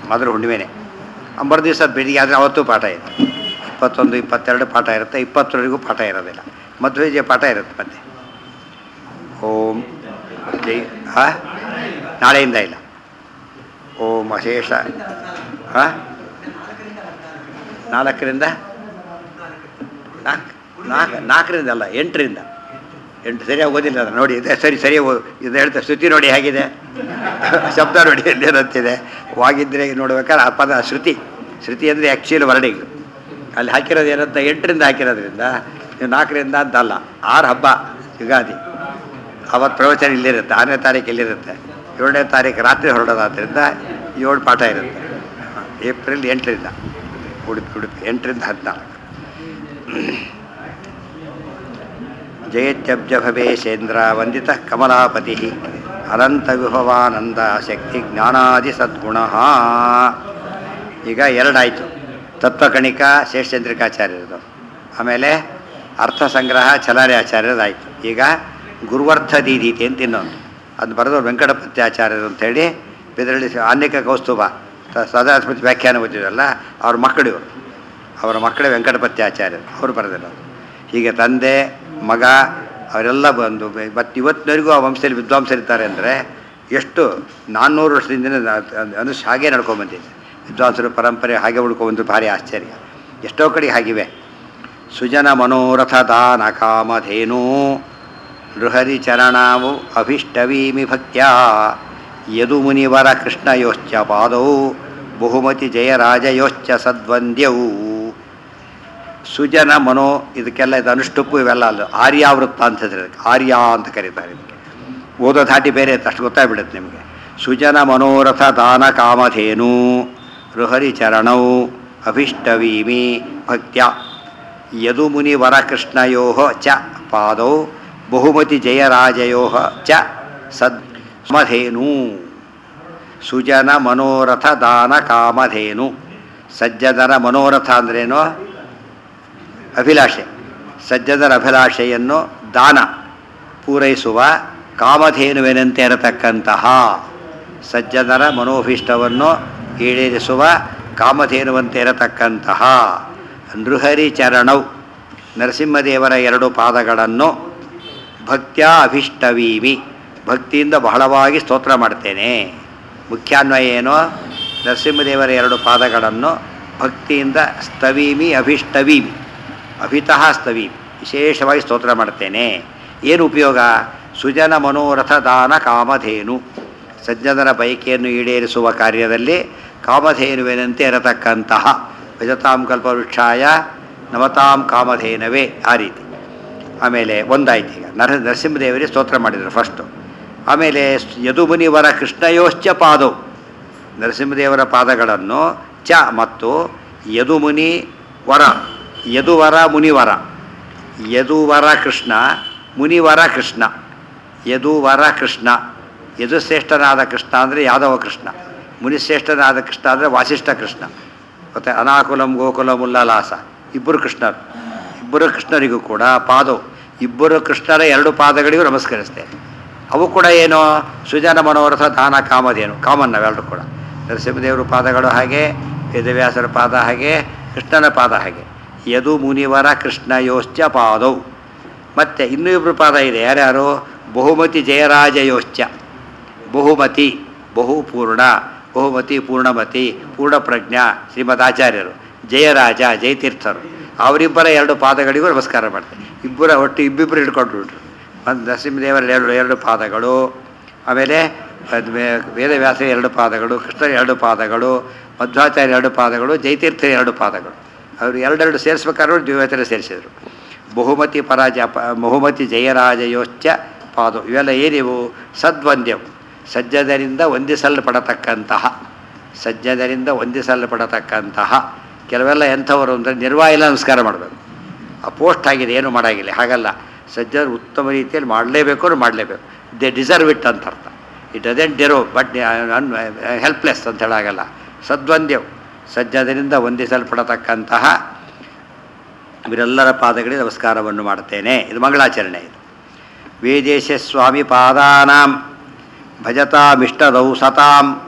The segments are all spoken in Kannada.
ಮೊದಲು ಹುಣ್ಣಿಮೆನೆ ಅಂಬರ್ ದಿವಸ ಬೆಳಿಗ್ಗೆ ಆದರೆ ಅವತ್ತು ಪಾಠ ಇದೆ ಇಪ್ಪತ್ತೊಂದು ಇಪ್ಪತ್ತೆರಡು ಪಾಠ ಇರುತ್ತೆ ಇಪ್ಪತ್ತರವರೆಗೂ ಪಾಠ ಇರೋದಿಲ್ಲ ಮಧ್ವೇಜ ಪಾಠ ಇರುತ್ತೆ ಮತ್ತೆ ಓಂ ಜೈ ಹಾಂ ನಾಳೆಯಿಂದ ಇಲ್ಲ ಓಂ ಅಶೇಷ ಹಾಂ ನಾಲ್ಕರಿಂದ ನಾಲ್ಕು ನಾಲ್ಕು ನಾಲ್ಕರಿಂದ ಅಲ್ಲ ಎಂಟರಿಂದ ಎಂಟು ಸರಿಯಾಗಿ ಓದಿಲ್ಲ ಅದು ನೋಡಿ ಇದೆ ಸರಿ ಸರಿಯಾಗಿ ಓ ಇದು ಹೇಳ್ತಾ ಶ್ರುತಿ ನೋಡಿ ಹೇಗಿದೆ ಶಬ್ದ ನೋಡಿ ಎಲ್ಲಿರಂತಿದೆ ವಾಗಿದ್ರೆ ನೋಡ್ಬೇಕಾದ್ರೆ ಆ ಪದ ಶ್ರುತಿ ಶ್ರುತಿ ಅಂದರೆ ಆ್ಯಕ್ಚುಯಲ್ ವರ್ಡಿಂಗ್ ಅಲ್ಲಿ ಹಾಕಿರೋದು ಏನಂತ ಎಂಟರಿಂದ ಹಾಕಿರೋದ್ರಿಂದ ನೀವು ನಾಲ್ಕರಿಂದ ಅಂತ ಅಲ್ಲ ಆರು ಹಬ್ಬ ಯುಗಾದಿ ಅವತ್ತು ಪ್ರವಚನ ಇಲ್ಲಿರುತ್ತೆ ಆರನೇ ತಾರೀಕು ಇಲ್ಲಿರುತ್ತೆ ಏಳನೇ ತಾರೀಕು ರಾತ್ರಿ ಹೊರಡೋದಾದ್ರಿಂದ ಏಳು ಪಾಠ ಇರುತ್ತೆ ಏಪ್ರಿಲ್ ಎಂಟರಿಂದ ಉಡುಪಿ ಉಡುಪಿ ಎಂಟರಿಂದ ಹದಿನಾಲ್ಕು ಜಯತ್ಯಬ್ಜ ಭವೇಶೇಂದ್ರ ವಂದಿತ ಕಮಲಾಪತಿ ಅನಂತ ವಿಭವಾನಂದ ಶಕ್ತಿ ಜ್ಞಾನಾದಿ ಸದ್ಗುಣ ಈಗ ಎರಡಾಯಿತು ತತ್ವಕಣಿಕ ಶೇಷಚಂದ್ರಿಕಾಚಾರ್ಯರದು ಆಮೇಲೆ ಅರ್ಥ ಸಂಗ್ರಹ ಚಲಾರಿ ಆಚಾರ್ಯರದಾಯಿತು ಈಗ ಗುರುವರ್ಥ ದೀದೀತಿ ಅಂತ ಇನ್ನೊಂದು ಅದು ಬರೆದವ್ರು ವೆಂಕಟಪತ್ಯಾಚಾರ್ಯರು ಅಂತೇಳಿ ಬೆದರಳ್ಳಿ ಆನ್ಯಕ ಕೌಸ್ತುಭ ಸ- ಸದಾಸ್ಮೃತಿ ವ್ಯಾಖ್ಯಾನ ಓದಿದ್ರಲ್ಲ ಅವ್ರ ಮಕ್ಕಳು ಇವರು ಅವರ ಮಕ್ಕಳೇ ವೆಂಕಟಪತ್ಯಾಚಾರ್ಯರು ಅವರು ಬರೆದಿರೋದು ಹೀಗೆ ತಂದೆ ಮಗ ಅವರೆಲ್ಲ ಬಂದು ಮತ್ತು ಇವತ್ತಿನವರೆಗೂ ಆ ವಂಶದಲ್ಲಿ ವಿದ್ವಾಂಸರಿದ್ದಾರೆ ಅಂದರೆ ಎಷ್ಟು ನಾನ್ನೂರು ವರ್ಷದಿಂದ ಅನುಸ್ ಹಾಗೆ ನಡ್ಕೊಂಬಂದಿದೆ ವಿದ್ವಾಂಸರು ಪರಂಪರೆ ಹಾಗೆ ಉಳ್ಕೊಂಬಂದು ಭಾರಿ ಆಶ್ಚರ್ಯ ಎಷ್ಟೋ ಕಡೆ ಹಾಗಿವೆ ಸುಜನ ಮನೋರಥ ದಾನ ಕಾಮಧೇನು ನೃಹರಿ ಚರಣಾವು ಅಭಿಷ್ಟವೀಮಿ ಭಕ್ತ್ಯ ಯದು ಮುನಿವರ ಕೃಷ್ಣಯೋಶ್ಚ ಪಾದೌ ಬಹುಮತಿ ಜಯರಾಜಯೋಶ್ಚ ಸದ್ವಂದ್ಯವು ಸುಜನ ಮನೋ ಇದಕ್ಕೆಲ್ಲ ಇದು ಅನುಷ್ಟುಪ್ಪು ಇವೆಲ್ಲ ಅಲ್ಲ ಆರ್ಯಾವೃತ್ತ ಅಂತ ಹೆಸರು ಇದಕ್ಕೆ. ಆರ್ಯ ಅಂತ ಕರೀತಾರೆ ಇದಕ್ಕೆ ಓದೋ ಧಾಟಿ ಬೇರೆ ಇತ್ತು ಅಷ್ಟು ಗೊತ್ತಾಗ್ಬಿಡುತ್ತೆ ನಿಮಗೆ ಸುಜನ ಮನೋರಥ ದಾನ ಕಾಮಧೇನು ಋಹರಿ ಚರಣೌ ಅಭಿಷ್ಟವೀಮಿ ಭಕ್ತ್ಯ ಯದುಮುನಿ ವರಕೃಷ್ಣಯೋ ಚ ಪಾದೌ ಬಹುಮತಿ ಜಯರಾಜಯೋ ಚ ಸದ್ ಮಧೇನು ಸುಜನ ಮನೋರಥ ದಾನ ಕಾಮಧೇನು ಸಜ್ಜನರ ಮನೋರಥ ಅಂದ್ರೇನು ಅಭಿಲಾಷೆ ಸಜ್ಜನರ ಅಭಿಲಾಷೆಯನ್ನು ದಾನ ಪೂರೈಸುವ ಕಾಮಧೇನುವಿನಂತೆ ಇರತಕ್ಕಂತಹ ಸಜ್ಜನರ ಮನೋಭೀಷ್ಟವನ್ನು ಈಡೇರಿಸುವ ಕಾಮಧೇನುವಂತೆ ಇರತಕ್ಕಂತಹ ನೃಹರಿ ಚರಣೌ ನರಸಿಂಹದೇವರ ಎರಡು ಪಾದಗಳನ್ನು ಭಕ್ತ್ಯ ಅಭಿಷ್ಟವೀಮಿ ಭಕ್ತಿಯಿಂದ ಬಹಳವಾಗಿ ಸ್ತೋತ್ರ ಮಾಡ್ತೇನೆ ಮುಖ್ಯಾನ್ವಯ ಏನು ನರಸಿಂಹದೇವರ ಎರಡು ಪಾದಗಳನ್ನು ಭಕ್ತಿಯಿಂದ ಸ್ತವೀಮಿ ಅಭಿಷ್ಟವೀಮಿ ಅಭಿತಃ ಸ್ತವೀಮಿ ವಿಶೇಷವಾಗಿ ಸ್ತೋತ್ರ ಮಾಡ್ತೇನೆ ಏನು ಉಪಯೋಗ ಸುಜನ ಮನೋರಥ ದಾನ ಕಾಮಧೇನು ಸಜ್ಜನರ ಬಯಕೆಯನ್ನು ಈಡೇರಿಸುವ ಕಾರ್ಯದಲ್ಲಿ ಕಾಮಧೇನುವಿನಂತೆ ಇರತಕ್ಕಂತಹ ಭಜತಾಂ ಕಲ್ಪವೃಕ್ಷಾಯ ನವತಾಂ ಕಾಮಧೇನವೇ ಆ ರೀತಿ ಆಮೇಲೆ ಒಂದಾಯ್ತು ಈಗ ನರ ನರಸಿಂಹದೇವರಿಗೆ ಸ್ತೋತ್ರ ಮಾಡಿದರು ಫಸ್ಟು ಆಮೇಲೆ ಯದುಮುನಿವರ ಕೃಷ್ಣಯೋಶ್ಚ ಪಾದವು ನರಸಿಂಹದೇವರ ಪಾದಗಳನ್ನು ಚ ಮತ್ತು ಯದುಮುನಿ ವರ ಯದುವರ ಮುನಿವರ ಯದುವರ ಕೃಷ್ಣ ಮುನಿವರ ಕೃಷ್ಣ ಯದುವರ ಕೃಷ್ಣ ಯದುಶ್ರೇಷ್ಠನಾದ ಕೃಷ್ಣ ಅಂದರೆ ಯಾದವ ಕೃಷ್ಣ ಮುನಿಶ್ರೇಷ್ಠನಾದ ಕೃಷ್ಣ ಅಂದರೆ ವಾಸಿಷ್ಠ ಕೃಷ್ಣ ಮತ್ತು ಅನಾಕುಲಂ ಗೋಕುಲಂ ಉಲ್ಲಾಲಾಸ ಇಬ್ಬರು ಕೃಷ್ಣರು ಇಬ್ಬರು ಕೃಷ್ಣರಿಗೂ ಕೂಡ ಪಾದವು ಇಬ್ಬರು ಕೃಷ್ಣರ ಎರಡು ಪಾದಗಳಿಗೂ ನಮಸ್ಕರಿಸ್ತೇನೆ ಅವು ಕೂಡ ಏನು ಸುಜನ ಮನೋರಥ ದಾನ ಕಾಮಧೇನು ಕಾಮನ್ ನಾವೆಲ್ಲರೂ ಕೂಡ ನರಸಿಂಹದೇವರ ಪಾದಗಳು ಹಾಗೆ ವೇದವ್ಯಾಸರ ಪಾದ ಹಾಗೆ ಕೃಷ್ಣನ ಪಾದ ಹಾಗೆ ಯದು ಮುನಿವರ ಕೃಷ್ಣಯೋಶ್ಚ ಪಾದವು ಮತ್ತು ಇನ್ನೂ ಇಬ್ಬರು ಪಾದ ಇದೆ ಯಾರ್ಯಾರು ಬಹುಮತಿ ಜಯರಾಜಯೋಶ್ಚ ಬಹುಮತಿ ಬಹುಪೂರ್ಣ ಬಹುಮತಿ ಪೂರ್ಣಮತಿ ಪೂರ್ಣಪ್ರಜ್ಞಾ ಶ್ರೀಮದ್ ಆಚಾರ್ಯರು ಜಯರಾಜ ಜಯತೀರ್ಥರು ಅವರಿಬ್ಬರ ಎರಡು ಪಾದಗಳಿಗೂ ನಮಸ್ಕಾರ ಮಾಡ್ತಾರೆ ಇಬ್ಬರ ಒಟ್ಟು ಇಬ್ಬಿಬ್ಬರು ಹಿಡ್ಕೊಂಡು ಬಿಟ್ರು ಒಂದು ನರಸಿಂಹದೇವರ ಎರಡು ಎರಡು ಪಾದಗಳು ಆಮೇಲೆ ಅದ್ ಮೇ- ವೇದವ್ಯಾಸರ ಎರಡು ಪಾದಗಳು ಕೃಷ್ಣರ ಎರಡು ಪಾದಗಳು ಮಧ್ವಾಚಾರ್ಯ ಎರಡು ಪಾದಗಳು ಜಯತೀರ್ಥರ ಎರಡು ಪಾದಗಳು ಅವರು ಎರಡೆರಡು ಸೇರಿಸ್ಬೇಕಾದ್ರೂ ದ್ವಿವೇತರ ಸೇರಿಸಿದರು ಬಹುಮತಿ ಪರಾಜ ಪ ಬಹುಮತಿ ಜಯರಾಜಯೋಶ್ಚ ಪಾದ ಇವೆಲ್ಲ ಏನಿವು ಸದ್ವಂದ್ಯವು ಸಜ್ಜನರಿಂದ ವಂದಿಸಲ್ಪಡತಕ್ಕಂತಹ ಸಜ್ಜನರಿಂದ ವಂದಿಸಲ್ಪಡತಕ್ಕಂತಹ ಕೆಲವೆಲ್ಲ ಎಂಥವರು ಅಂದರೆ ನಿರ್ವಾಯಿಲ ನಮಸ್ಕಾರ ಮಾಡಬೇಕು ಆ ಪೋಸ್ಟ್ ಆಗಿದೆ ಏನು ಮಾಡಾಗಿಲ್ಲ ಹಾಗಲ್ಲ ಸಜ್ಜನರು ಉತ್ತಮ ರೀತಿಯಲ್ಲಿ ಮಾಡಲೇಬೇಕು ಅವ್ರು ಮಾಡಲೇಬೇಕು ದೇ ಡಿಸರ್ವ್ ಇಟ್ ಅಂತ ಅರ್ಥ ಇಟ್ ಡಸೆಂಟ್ ಡಿರೋ ಬಟ್ ಅನ್ ಹೆಲ್ಪ್ಲೆಸ್ ಅಂತ ಹೇಳಾಗಲ್ಲ ಸದ್ವಂದ್ಯವು ಸಜ್ಜನರಿಂದ ವಂದಿಸಲ್ಪಡತಕ್ಕಂತಹ ಇವರೆಲ್ಲರ ಪಾದಗಳಿಗೆ ನಮಸ್ಕಾರವನ್ನು ಮಾಡ್ತೇನೆ ಇದು ಮಂಗಳಾಚರಣೆ ಇದು ವೇದೇಶ ಸ್ವಾಮಿ ಪಾದಾನಾಂ ಭಜತಾಮಿಷ್ಟದೌ ಸತಾಂ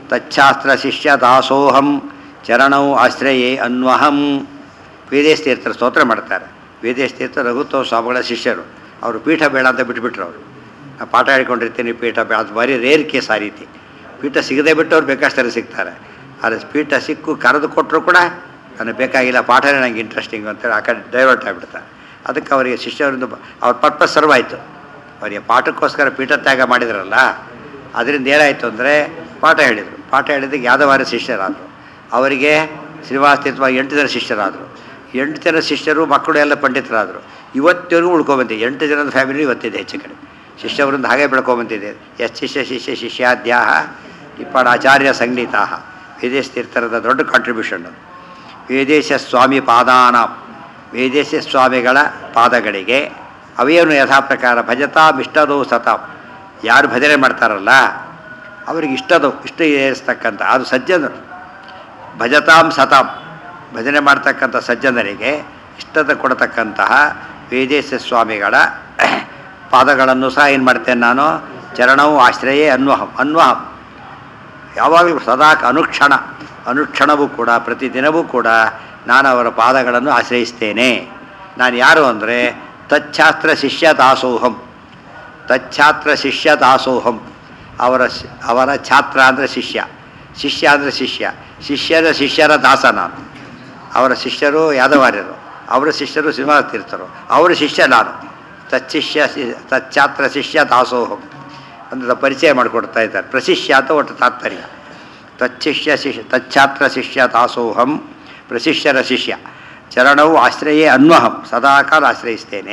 ತಚ್ಛಾಸ್ತ್ರ ಶಿಷ್ಯ ದಾಸೋಹಂ ಚರಣೌ ಆಶ್ರಯೇ ಅನ್ವಹಂ ವೇದೇಶ್ ತೀರ್ಥರು ಸ್ತೋತ್ರ ಮಾಡ್ತಾರೆ ವೇದೇಶ್ ತೀರ್ಥ ರಘುತ್ವ ಸ್ವಾಮಿಗಳ ಶಿಷ್ಯರು ಅವರು ಪೀಠ ಬೇಡ ಅಂತ ಬಿಟ್ಬಿಟ್ರು ಅವರು ನಾನು ಪಾಠ ಹೇಳ್ಕೊಂಡಿರ್ತೀನಿ ಪೀಠ ಬೇಡ ಅದು ಬರೀ ರೇರ್ ಕೇಸ್ ಆ ರೀತಿ ಪೀಠ ಸಿಗದೆ ಬಿಟ್ಟು ಅವ್ರು ಬೇಕಷ್ಟರಲ್ಲಿ ಸಿಗ್ತಾರೆ ಆದರೆ ಪೀಠ ಸಿಕ್ಕು ಕರೆದು ಕೊಟ್ಟರು ಕೂಡ ನನಗೆ ಬೇಕಾಗಿಲ್ಲ ಪಾಠನೇ ನನಗೆ ಇಂಟ್ರೆಸ್ಟಿಂಗ್ ಅಂತೇಳಿ ಆ ಕಡೆ ಡೈವರ್ಟ್ ಆಗಿಬಿಡ್ತಾರೆ ಅದಕ್ಕೆ ಅವರಿಗೆ ಶಿಷ್ಯರಿಂದ ಬ- ಅವ್ರ ಪರ್ಪಸ್ ಸರ್ವ್ ಆಯಿತು ಅವರಿಗೆ ಪಾಠಕ್ಕೋಸ್ಕರ ಪೀಠ ತ್ಯಾಗ ಮಾಡಿದ್ರಲ್ಲ ಅದರಿಂದ ಏನಾಯಿತು ಅಂದರೆ ಪಾಠ ಹೇಳಿದರು ಪಾಠ ಹೇಳಿದ್ದಕ್ಕೆ ಯಾದವಾರ ಶಿಷ್ಯರಾದರು ಅವರಿಗೆ ಶ್ರೀವಾಸ್ತಿತ್ವ ಎಂಟು ಜನ ಶಿಷ್ಯರಾದರು ಎಂಟು ಜನ ಶಿಷ್ಯರು ಮಕ್ಕಳು ಎಲ್ಲ ಪಂಡಿತರಾದರು ಇವತ್ತಿವರೆಗೂ ಉಳ್ಕೊಬಂದಿದೆ ಎಂಟು ಜನದ ಫ್ಯಾಮಿಲಿ ಇವತ್ತಿದೆ ಹೆಚ್ಚು ಕಡೆ ಶಿಷ್ಯವರಿಂದ ಹಾಗೆ ಬೆಳ್ಕೊಂಬಂದಿದೆ ಎಸ್ ಶಿಷ್ಯ ಶಿಷ್ಯ ಶಿಷ್ಯಾದ್ಯಾಹ ಇಪ್ಪಡ ಆಚಾರ್ಯ ಸಂಗೀತಾ ವೇದೇಶ ತೀರ್ಥರದ ದೊಡ್ಡ ಕಾಂಟ್ರಿಬ್ಯೂಷನ್ ಅದು ವೇದೇಶ ಸ್ವಾಮಿ ಪಾದಾನ ವೇದೇಶ ಸ್ವಾಮಿಗಳ ಪಾದಗಳಿಗೆ ಅವೆಯನ್ನು ಯಥಾ ಪ್ರಕಾರ ಭಜತಾಂ ಇಷ್ಟದೋ ಸತಾಂ ಯಾರು ಭಜನೆ ಮಾಡ್ತಾರಲ್ಲ ಅವ್ರಿಗೆ ಇಷ್ಟದೋ ಇಷ್ಟ ಏರಿಸ್ತಕ್ಕಂಥ ಅದು ಸಜ್ಜನರು ಭಜತಾಂ ಸತಾಂ ಭಜನೆ ಮಾಡ್ತಕ್ಕಂಥ ಸಜ್ಜನರಿಗೆ ಇಷ್ಟದ ಕೊಡತಕ್ಕಂತಹ ವೇದೇಶ ಸ್ವಾಮಿಗಳ ಪಾದಗಳನ್ನು ಸಹ ಏನು ಮಾಡ್ತೇನೆ ನಾನು ಚರಣವು ಆಶ್ರಯೇ ಅನ್ವಹಂ ಅನ್ವಹಂ ಯಾವಾಗಲೂ ಸದಾ ಅನುಕ್ಷಣ ಅನುಕ್ಷಣವೂ ಕೂಡ ಪ್ರತಿದಿನವೂ ಕೂಡ ನಾನು ಅವರ ಪಾದಗಳನ್ನು ಆಶ್ರಯಿಸ್ತೇನೆ ನಾನು ಯಾರು ಅಂದರೆ ತಚ್ಛಾಸ್ತ್ರ ಶಿಷ್ಯ ದಾಸೋಹಂ ತಚ್ಛಾತ್ರ ಶಿಷ್ಯ ದಾಸೋಹಂ ಅವರ ಶ್- ಅವರ ಛಾತ್ರ ಅಂದರೆ ಶಿಷ್ಯ ಶಿಷ್ಯ ಅಂದರೆ ಶಿಷ್ಯ ಶಿಷ್ಯರ ಶಿಷ್ಯರ ದಾಸ ನಾನು ಅವರ ಶಿಷ್ಯರು ಯಾದವಾರ್ಯರು ಅವರ ಶಿಷ್ಯರು ಶ್ರೀನಿವಾಸ ತೀರ್ಥರು ಅವರ ಶಿಷ್ಯ ನಾನು ತಚ್ಚಿಷ್ಯ ಶಿ- ತಚ್ಛಾತ್ರ ಶಿಷ್ಯ ದಾಸೋಹಂ ಅಂತ ಪರಿಚಯ ಮಾಡಿಕೊಡ್ತಾ ಇದ್ದಾರೆ ಪ್ರಶಿಷ್ಯ ಅಂತ ಒಟ್ಟು ತಾತ್ಪರ್ಯ ತಚ್ಚಿಷ್ಯ ಶಿಷ್ಯ ತಚ್ಛಾತ್ರ ಶಿಷ್ಯ ದಾಸೋಹಂ ಪ್ರಶಿಷ್ಯರ ಶಿಷ್ಯ ಚರಣವು ಆಶ್ರಯೇ ಅನ್ವಹಂ ಸದಾಕಾಲ ಆಶ್ರಯಿಸ್ತೇನೆ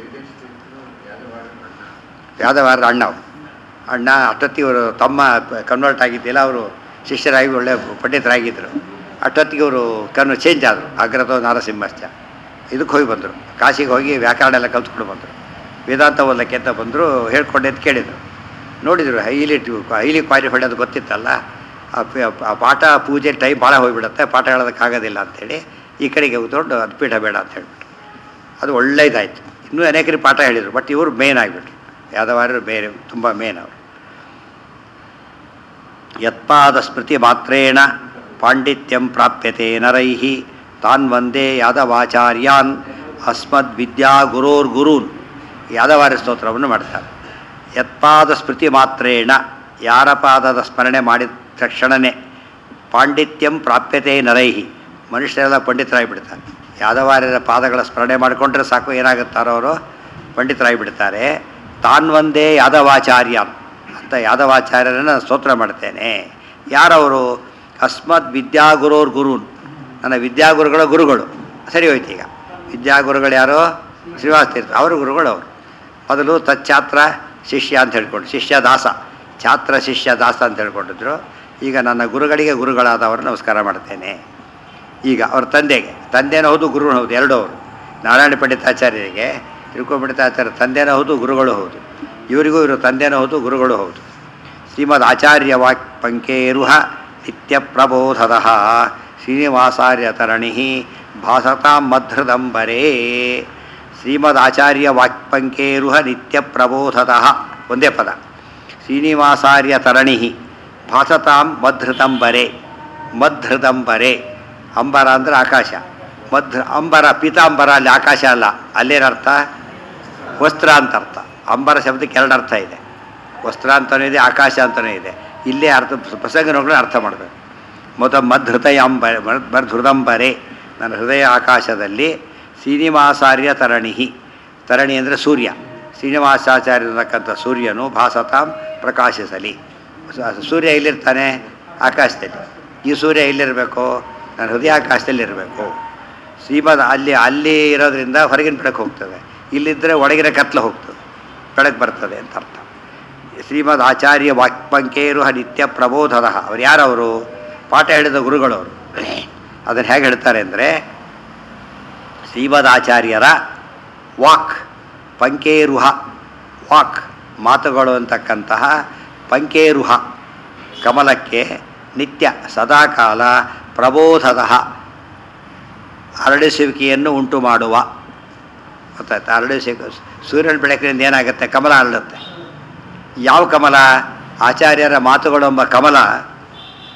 ಯಾದವಾರ ಅಣ್ಣ ಅವ್ರು. ಅಣ್ಣ ಅಷ್ಟೊತ್ತಿಗೆ ಅವರು ತಮ್ಮ ಕನ್ವರ್ಟ್ ಆಗಿದ್ದಿಲ್ಲ ಅವರು ಶಿಷ್ಯರಾಗಿ ಒಳ್ಳೆ ಪಂಡಿತರಾಗಿದ್ದರು ಅಷ್ಟೊತ್ತಿಗೆ ಅವರು ಕನ್ವ ಚೇಂಜ್ ಆದರು ಅಗ್ರತ ನಾರಸಿಂಹಸ್ಯ ಇದಕ್ಕೆ ಹೋಗಿ ಬಂದರು ಕಾಶಿಗೆ ಹೋಗಿ ವ್ಯಾಕರಣ ಎಲ್ಲ ಕಲ್ತ್ಕೊಂಡು ಬಂದರು ವೇದಾಂತ ಓದಲಿಕ್ಕೆ ಅಂತ ಬಂದರು ಹೇಳ್ಕೊಂಡೆ ಅಂತ ಕೇಳಿದರು ನೋಡಿದರು ಹೈಲಿ ಹೈಲಿ ಕ್ವಾಲಿಫೈಡ್ ಅದು ಗೊತ್ತಿತ್ತಲ್ಲ ಆ ಪ- ಆ ಪಾಠ ಪೂಜೆ ಟೈಮ್ ಭಾಳ ಹೋಗಿಬಿಡುತ್ತೆ ಪಾಠ ಹೇಳೋದಕ್ಕಾಗೋದಿಲ್ಲ ಅಂಥೇಳಿ ಈ ಕಡೆಗೆ ಉತ್ಕೊಂಡು ಅದು ಪೀಠ ಬೇಡ ಅಂತ ಹೇಳ್ಬಿಟ್ಟು ಅದು ಒಳ್ಳೇದಾಯಿತು ಇನ್ನೂ ಅನೇಕರಿಗೆ ಪಾಠ ಹೇಳಿದರು ಬಟ್ ಇವರು ಮೇನ್ ಆಗಿಬಿಟ್ರು ಯಾದವಾರರು ಬೇರೆ ತುಂಬ ಮೇನ್ ಅವರು ಯತ್ಪಾದ ಸ್ಮೃತಿ ಮಾತ್ರೇಣ ಪಾಂಡಿತ್ಯಂ ಪ್ರಾಪ್ಯತೆ ನರೈ ತಾನ್ ವಂದೇ ಯಾದವಾಚಾರ್ಯಾನ್ ಅಸ್ಮದ್ ವಿದ್ಯಾ ಗುರೋರ್ ಗುರೂನ್ ಯಾದವಾರ್ಯ ಸ್ತೋತ್ರವನ್ನು ಮಾಡ್ತಾರೆ ಯತ್ಪಾದ ಸ್ಮೃತಿ ಮಾತ್ರೇಣ ಯಾರ ಪಾದದ ಸ್ಮರಣೆ ಮಾಡಿದ ತಕ್ಷಣವೇ ಪಾಂಡಿತ್ಯಂ ಪ್ರಾಪ್ಯತೆ ನರೈಹಿ ಮನುಷ್ಯರೆಲ್ಲ ಪಂಡಿತರಾಗಿಬಿಡ್ತಾರೆ ಯಾದವಾರ್ಯರ ಪಾದಗಳ ಸ್ಮರಣೆ ಮಾಡಿಕೊಂಡ್ರೆ ಸಾಕು ಏನಾಗುತ್ತಾರೋ ಅವರು ಪಂಡಿತರಾಗಿಬಿಡ್ತಾರೆ ತಾನ್ ಒಂದೇ ಯಾದವಾಚಾರ್ಯ ಅಂತ ಯಾದವಾಚಾರ್ಯರನ್ನು ಸ್ತೋತ್ರ ಮಾಡ್ತೇನೆ ಯಾರವರು ಅಸ್ಮತ್ ವಿದ್ಯಾಗುರೋರ್ ಗುರುನ್ ನನ್ನ ವಿದ್ಯಾಗುರುಗಳ ಗುರುಗಳು ಸರಿ ಹೋಯ್ತು ಈಗ ವಿದ್ಯಾಗುರುಗಳು ಯಾರು ಶ್ರೀವಾಸ ತೀರ್ಥ ಅವರು ಗುರುಗಳು ಅವರು ಮೊದಲು ತಚ್ಛಾತ್ರ ಶಿಷ್ಯ ಅಂತ ಹೇಳ್ಕೊಂಡು ಶಿಷ್ಯ ದಾಸ ಛಾತ್ರ ಶಿಷ್ಯ ದಾಸ ಅಂತ ಹೇಳ್ಕೊಂಡಿದ್ರು ಈಗ ನನ್ನ ಗುರುಗಳಿಗೆ ಗುರುಗಳಾದವರು ನಮಸ್ಕಾರ ಮಾಡ್ತೇನೆ ಈಗ ಅವ್ರ ತಂದೆಗೆ ತಂದೆನೂ ಹೌದು ಗುರುನೂ ಹೌದು ಎರಡೂ ಅವರು ನಾರಾಯಣ ಪಂಡಿತಾಚಾರ್ಯರಿಗೆ ತಿರುಕೋ ಪಂಡಿತಾಚಾರ್ಯ ತಂದೆನೂ ಹೌದು ಗುರುಗಳು ಹೌದು ಇವರಿಗೂ ಇವರು ತಂದೆನೂ ಹೌದು ಗುರುಗಳು ಹೌದು ಶ್ರೀಮದ್ ಆಚಾರ್ಯ ವಾಕ್ ಪಂಕೇರುಹ ನಿತ್ಯ ಪ್ರಬೋಧದ ಶ್ರೀನಿವಾಸಾರ್ಯ ತರಣಿ ಭಾಸತಾಂ ಮಧೃದಂಬರೇ ಶ್ರೀಮದ್ ಆಚಾರ್ಯ ವಾಕ್ಪಂಕೇರುಹ ನಿತ್ಯ ಪ್ರಬೋಧದ ಒಂದೇ ಪದ ಶ್ರೀನಿವಾಸಾರ್ಯ ತರಣಿ ಭಾಸತಾಂ ಮಧೃತಂಬರೆ ಮಧೃದಂಬರೆ ಅಂಬರ ಅಂದರೆ ಆಕಾಶ ಮಧ್ರ ಅಂಬರ ಪೀತಾಂಬರ ಅಲ್ಲಿ ಆಕಾಶ ಅಲ್ಲ ಅಲ್ಲೇನರ್ಥ ವಸ್ತ್ರ ಅಂತ ಅರ್ಥ ಅಂಬರ ಶಬ್ದಕ್ಕೆ ಎರಡು ಅರ್ಥ ಇದೆ ವಸ್ತ್ರ ಅಂತಲೂ ಇದೆ ಆಕಾಶ ಅಂತಲೂ ಇದೆ ಇಲ್ಲೇ ಅರ್ಥ ಪ್ರಸಂಗಗಳು ಅರ್ಥ ಮಾಡಬೇಕು ಮೊದ ಮಧೃತಯಾಂಬ ಮಧೃದಂಬರೆ ನನ್ನ ಹೃದಯ ಆಕಾಶದಲ್ಲಿ ಶ್ರೀನಿವಾಸಾರ್ಯ ತರಣಿಹಿ ತರಣಿ ಅಂದರೆ ಸೂರ್ಯ ಶ್ರೀನಿವಾಸಾಚಾರ್ಯ ಅನ್ನತಕ್ಕಂಥ ಸೂರ್ಯನು ಭಾಸತಾಂ ಪ್ರಕಾಶಿಸಲಿ ಸ- ಸೂರ್ಯ ಎಲ್ಲಿರ್ತಾನೆ ಆಕಾಶದಲ್ಲಿ ಈ ಸೂರ್ಯ ಎಲ್ಲಿರಬೇಕು ನನ್ನ ಹೃದಯ ಆಕಾಶದಲ್ಲಿ ಇರಬೇಕು ಶ್ರೀಮದ್ ಅಲ್ಲಿ ಅಲ್ಲಿ ಇರೋದ್ರಿಂದ ಹೊರಗಿನ ಬೆಳಕು ಹೋಗ್ತದೆ ಇಲ್ಲಿದ್ದರೆ ಒಳಗಿನ ಕತ್ಲು ಹೋಗ್ತದೆ ಬೆಳಕು ಬರ್ತದೆ ಅಂತ ಅರ್ಥ ಶ್ರೀಮದ್ ಆಚಾರ್ಯ ವಾಕ್ಪಂಕೇರು ನಿತ್ಯ ಪ್ರಬೋಧದ ಅವ್ರು ಯಾರವರು ಪಾಠ ಹೇಳಿದ ಗುರುಗಳವರು ಅದನ್ನು ಹೇಗೆ ಹೇಳ್ತಾರೆ ಅಂದರೆ ಶ್ರೀಮದ್ ಆಚಾರ್ಯರ ವಾಕ್ ಪಂಕೇರುಹ ವಾಕ್ ಮಾತುಗಳು ಅಂತಕ್ಕಂತಹ ಪಂಕೇರುಹ ಕಮಲಕ್ಕೆ ನಿತ್ಯ ಸದಾಕಾಲ ಪ್ರಬೋಧದ ಹರಡಿಸುವಿಕೆಯನ್ನು ಉಂಟು ಮಾಡುವ ಗೊತ್ತಾಯ್ತು ಹರಡಿಸುವಿಕೆ ಸೂರ್ಯನ ಬೆಳಕಿನಿಂದ ಏನಾಗುತ್ತೆ ಕಮಲ ಹರಡುತ್ತೆ ಯಾವ ಕಮಲ ಆಚಾರ್ಯರ ಮಾತುಗಳೆಂಬ ಕಮಲ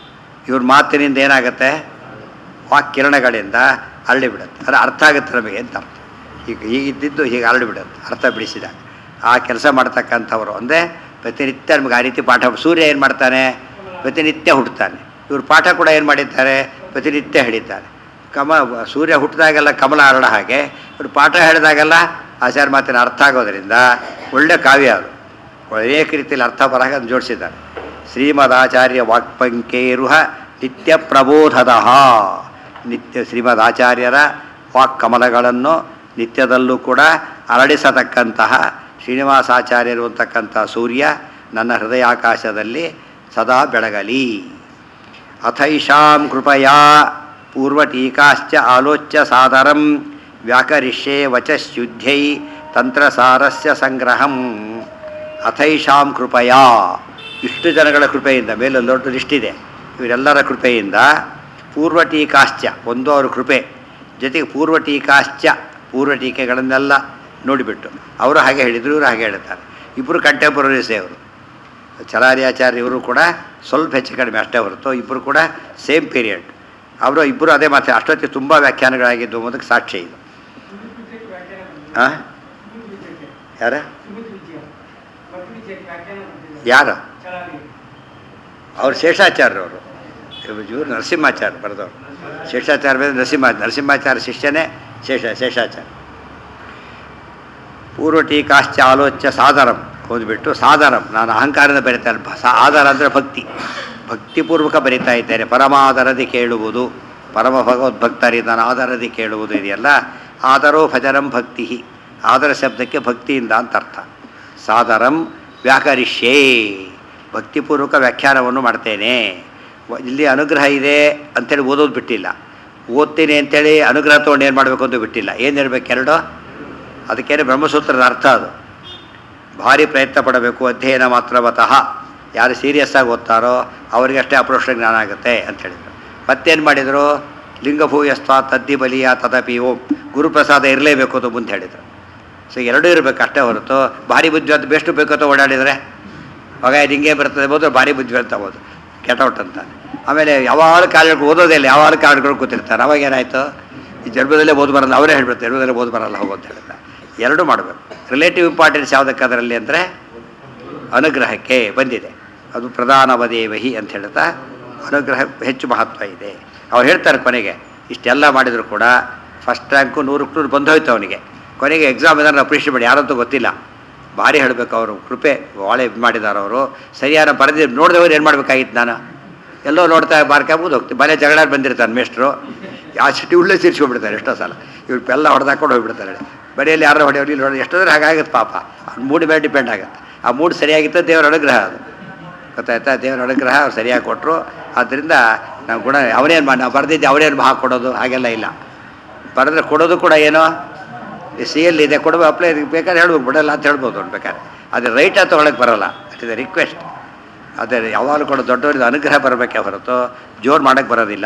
ಇವ್ರ ಮಾತಿನಿಂದ ಏನಾಗುತ್ತೆ ವಾಕ್ಕಿರಣಗಳಿಂದ ಹರಳಿ ಬಿಡುತ್ತೆ ಅದು ಅರ್ಥ ಆಗುತ್ತೆ ನಮಗೆ ಅಂತ ಅರ್ಥ ಈಗ ಹೀಗಿದ್ದಿದ್ದು ಹೀಗೆ ಹರಳಿ ಬಿಡುತ್ತೆ ಅರ್ಥ ಬಿಡಿಸಿದಾಗ ಆ ಕೆಲಸ ಮಾಡ್ತಕ್ಕಂಥವ್ರು ಒಂದೇ ಪ್ರತಿನಿತ್ಯ ನಮಗೆ ಆ ರೀತಿ ಪಾಠ ಸೂರ್ಯ ಏನು ಮಾಡ್ತಾನೆ ಪ್ರತಿನಿತ್ಯ ಹುಟ್ಟುತ್ತಾನೆ ಇವ್ರು ಪಾಠ ಕೂಡ ಏನು ಮಾಡಿದ್ದಾರೆ ಪ್ರತಿನಿತ್ಯ ಹೇಳಿದ್ದಾರೆ ಕಮ ಸೂರ್ಯ ಹುಟ್ಟಿದಾಗೆಲ್ಲ ಕಮಲ ಹರಡ ಹಾಗೆ ಇವ್ರು ಪಾಠ ಹೇಳಿದಾಗೆಲ್ಲ ಆಚಾರ್ಯ ಮಾತಿನ ಅರ್ಥ ಆಗೋದರಿಂದ ಒಳ್ಳೆ ಕಾವ್ಯ ಅದು ಅನೇಕ ರೀತಿಯಲ್ಲಿ ಅರ್ಥ ಬರಹಾಗೆ ಅದನ್ನು ಜೋಡಿಸಿದ್ದಾರೆ ಶ್ರೀಮದಾಚಾರ್ಯ ವಾಕ್ಪಂಕೇರುಹ ನಿತ್ಯ ಪ್ರಬೋಧದ ನಿತ್ಯ ಶ್ರೀಮದ್ ಆಚಾರ್ಯರ ವಾಕ್ಕಮಲಗಳನ್ನು ನಿತ್ಯದಲ್ಲೂ ಕೂಡ ಅರಳಿಸತಕ್ಕಂತಹ ಶ್ರೀನಿವಾಸಾಚಾರ್ಯರು ಅಂತಕ್ಕಂಥ ಸೂರ್ಯ ನನ್ನ ಹೃದಯಾಕಾಶದಲ್ಲಿ ಸದಾ ಬೆಳಗಲಿ ಅಥೈಷಾಂ ಕೃಪಯಾ ಪೂರ್ವಟೀಕಾಶ್ಚ ಆಲೋಚ್ಯ ಸಾದರಂ ವ್ಯಾಕರಿಷ್ಯೆ ವಚಸ್ಯುದ್ಧೈ ತಂತ್ರಸಾರಸ್ಯ ಸಂಗ್ರಹಂ ಅಥೈಷಾಂ ಕೃಪಯಾ ಇಷ್ಟು ಜನಗಳ ಕೃಪೆಯಿಂದ ಮೇಲೆ ದೊಡ್ಡ ಲಿಸ್ಟಿದೆ ಇವರೆಲ್ಲರ ಕೃಪೆಯಿಂದ ಪೂರ್ವಟೀಕಾಶ್ಚ ಒಂದು ಅವ್ರ ಕೃಪೆ ಜೊತೆಗೆ ಪೂರ್ವಟೀಕಾಶ್ಚ ಪೂರ್ವಟೀಕೆಗಳನ್ನೆಲ್ಲ ನೋಡಿಬಿಟ್ಟು ಅವರು ಹಾಗೆ ಹೇಳಿದರು ಇವರು ಹಾಗೆ ಹೇಳ್ತಾರೆ ಇಬ್ಬರು ಕಂಟೆಂಪ್ರರೀಸೇ ಅವರು ಚಲಾರ್ಯಾಚಾರ್ಯ ಇವರು ಕೂಡ ಸ್ವಲ್ಪ ಹೆಚ್ಚು ಕಡಿಮೆ ಅಷ್ಟೇ ಹೊರತು ಇಬ್ಬರು ಕೂಡ ಸೇಮ್ ಪೀರಿಯಡ್ ಅವರು ಇಬ್ಬರು ಅದೇ ಮಾತು ಅಷ್ಟೊತ್ತಿಗೆ ತುಂಬ ವ್ಯಾಖ್ಯಾನಗಳಾಗಿದ್ದು ಅನ್ನೋದಕ್ಕೆ ಸಾಕ್ಷಿ ಇದು ಹಾಂ ಯಾರ ಯಾರು ಅವ್ರು ಶೇಷಾಚಾರ್ಯವರು ಇವರು ನರಸಿಂಹಾಚಾರ್ಯ ಬರೆದವರು ಶೇಷಾಚಾರ್ಯ ಮೇಲೆ ನರಸಿಂಹ ನರಸಿಂಹಾಚಾರ್ಯ ಶಿಷ್ಯನೇ ಶೇಷ ಶೇಷಾಚಾರ್ಯ ಪೂರ್ವ ಟೀಕಾಶ್ಚ ಆಲೋಚ್ಯ ಸಾದರಂ ಓದ್ಬಿಟ್ಟು ಸಾದರಂ ನಾನು ಅಹಂಕಾರದಿಂದ ಬರೀತಾರೆ ಸಾ ಆಧಾರ ಅಂದರೆ ಭಕ್ತಿ ಭಕ್ತಿಪೂರ್ವಕ ಬರಿತಾ ಇದ್ದೇನೆ ಪರಮಾದರದಿ ಕೇಳುವುದು ಪರಮ ಭಗವದ್ಭಕ್ತರಿಂದ ನಾನು ಆಧಾರದಿ ಕೇಳುವುದು ಇದೆಯಲ್ಲ ಆದರೋ ಭಜನಂ ಭಕ್ತಿ ಆದರ ಶಬ್ದಕ್ಕೆ ಭಕ್ತಿಯಿಂದ ಅಂತ ಅರ್ಥ ಸಾದರಂ ವ್ಯಾಕರಿಷ್ಯೇ ಭಕ್ತಿಪೂರ್ವಕ ವ್ಯಾಖ್ಯಾನವನ್ನು ಮಾಡ್ತೇನೆ ವ- ಇಲ್ಲಿ ಅನುಗ್ರಹ ಇದೆ ಅಂತೇಳಿ ಓದೋದು ಬಿಟ್ಟಿಲ್ಲ ಓದ್ತೀನಿ ಅಂತೇಳಿ ಅನುಗ್ರಹ ತೊಗೊಂಡು ಏನು ಮಾಡಬೇಕು ಅಂತ ಬಿಟ್ಟಿಲ್ಲ ಏನು ಇರಬೇಕು ಎರಡು ಅದಕ್ಕೇನೆ ಬ್ರಹ್ಮಸೂತ್ರದ ಅರ್ಥ ಅದು ಭಾರಿ ಪ್ರಯತ್ನ ಪಡಬೇಕು ಅಧ್ಯಯನ ಮಾತ್ರವತಃ ಯಾರು ಸೀರಿಯಸ್ ಆಗಿ ಓದ್ತಾರೋ ಅವರಿಗಷ್ಟೇ ಅಪ್ರೋಷ್ಟ ಜ್ಞಾನ ಆಗುತ್ತೆ ಅಂತ ಹೇಳಿದರು ಮತ್ತೇನು ಮಾಡಿದರು ಲಿಂಗಭೂಯಸ್ಥ ತದ್ದಿ ಬಲಿಯ ತದಪಿ ಓಂ ಗುರುಪ್ರಸಾದ ಇರಲೇಬೇಕು ಅಂತ ಮುಂದೆ ಹೇಳಿದರು ಸೊ ಎರಡೂ ಇರಬೇಕು ಅಷ್ಟೇ ಹೊರತು ಭಾರಿ ಬುದ್ಧಿ ಅಂತ ಬೆಸ್ಟ್ ಬೇಕು ಅಂತ ಓಡಾಡಿದರೆ ಮಗ ಇದು ಹಿಂಗೆ ಬರ್ತದೆ ಬೋದು ಭಾರಿ ಬುದ್ಧಿ ಅಂತ ಬೋದು ಕೆಟೌಟ್ ಅಂತ ಆಮೇಲೆ ಯಾವಾಗ ಕಾಲೇಜ್ಗಳು ಓದೋದೇ ಇಲ್ಲ ಯಾವಾಗ ಕಾಲೇಜ್ಗಳು ಕೂತಿರ್ತಾರೆ ಅವಾಗ ಏನಾಯಿತು ಈ ಜನ್ಮದಲ್ಲೇ ಓದು ಬರಲ್ಲ ಅವರೇ ಹೇಳ್ಬಿಡ್ತಾರೆ ಜನ್ಮದಲ್ಲೇ ಓದು ಬರಲ್ಲ ಹೋಗು ಅಂತ ಹೇಳ್ತಾರೆ ಎರಡೂ ಮಾಡಬೇಕು ರಿಲೇಟಿವ್ ಇಂಪಾರ್ಟೆನ್ಸ್ ಯಾವುದಕ್ಕೆ ಅದರಲ್ಲಿ ಅಂದರೆ ಅನುಗ್ರಹಕ್ಕೆ ಬಂದಿದೆ ಅದು ಪ್ರಧಾನವದೇವಹಿ ಅಂತ ಹೇಳ್ತಾ ಅನುಗ್ರಹ ಹೆಚ್ಚು ಮಹತ್ವ ಇದೆ ಅವ್ರು ಹೇಳ್ತಾರೆ ಕೊನೆಗೆ ಇಷ್ಟೆಲ್ಲ ಮಾಡಿದರೂ ಕೂಡ ಫಸ್ಟ್ ರ್ಯಾಂಕು ನೂರಕ್ಕೆ ನೂರು ಬಂದು ಹೋಯ್ತು ಅವನಿಗೆ ಕೊನೆಗೆ ಎಕ್ಸಾಮ್ ಇದನ್ನು ಅಪ್ರಿಷಿಯೇಟ್ ಮಾಡಿ ಯಾರಂತೂ ಗೊತ್ತಿಲ್ಲ ಭಾರಿ ಹೇಳಬೇಕು ಅವರು ಕೃಪೆ ಭಾಳ ಇದು ಮಾಡಿದ್ದಾರೆ ಅವರು ಸರಿಯಾದ ಬರೆದಿ ನೋಡಿದವ್ರು ಏನು ಮಾಡಬೇಕಾಗಿತ್ತು ನಾನು ಎಲ್ಲೋ ನೋಡ್ತಾ ಬಾರ್ಕಾಬೋದು ಹೋಗ್ತೀವಿ ಬಲೆ ಜಗಳ ಬಂದಿರ್ತಾನೆ ಮೇಷ್ಟ್ರು ಆ ಸಿಟಿ ಉಳ್ಳೇ ಸೇರಿಸ್ಕೊಂಡ್ಬಿಡ್ತಾರೆ ಎಷ್ಟೋ ಸಲ ಇವ್ರು ಎಲ್ಲ ಹೊಡೆದಾಕೊಂಡು ಹೋಗ್ಬಿಡ್ತಾರೆ ಬರೆಯಲ್ಲಿ ಯಾರು ಹೊಡೆಯೋರು ಇಲ್ಲಿ ಹೊಡೆದು ಎಷ್ಟೋದ್ರೆ ಹಾಗಾಗುತ್ತೆ ಪಾಪ ಅವ್ರ ಮೂಡ್ ಮೇಲೆ ಡಿಪೆಂಡ್ ಆಗುತ್ತೆ ಆ ಮೂಡ್ ಸರಿಯಾಗಿತ್ತು ದೇವರ ಅನುಗ್ರಹ ಅದು ಗೊತ್ತಾಯ್ತಾ ದೇವರ ಅನುಗ್ರಹ ಅವ್ರು ಸರಿಯಾಗಿ ಕೊಟ್ಟರು ಆದ್ದರಿಂದ ನಾವು ಗುಣ ಅವನೇನು ಮಾಡಿ ನಾವು ಬರೆದಿದ್ದೆ ಅವನೇನು ಹಾಕ್ಕೊಡೋದು ಹಾಗೆಲ್ಲ ಇಲ್ಲ ಬರೆದ್ರೆ ಕೊಡೋದು ಕೂಡ ಏನೋ ಸಿ ಎಲ್ ಇದೆ ಕೊಡಬೇಕು ಅಪ್ಲೈ ಬೇಕಾದ್ರೆ ಹೇಳ್ಬೇಕು ಬಿಡಲ್ಲ ಅಂತ ಹೇಳ್ಬೋದು ಅವ್ನು ಬೇಕಾದ್ರೆ ಅದು ರೈಟ್ ಅಂತ ತೊಗೊಳಕ್ಕೆ ಬರೋಲ್ಲ ಇಟ್ ಇಸ್ ರಿಕ್ವೆಸ್ಟ್ ಅದೇ ಯಾವಾಗಲೂ ಕೂಡ ದೊಡ್ಡವರಿಗೆ ಅನುಗ್ರಹ ಬರಬೇಕೆ ಹೊರತು ಜೋರು ಮಾಡೋಕ್ಕೆ ಬರೋದಿಲ್ಲ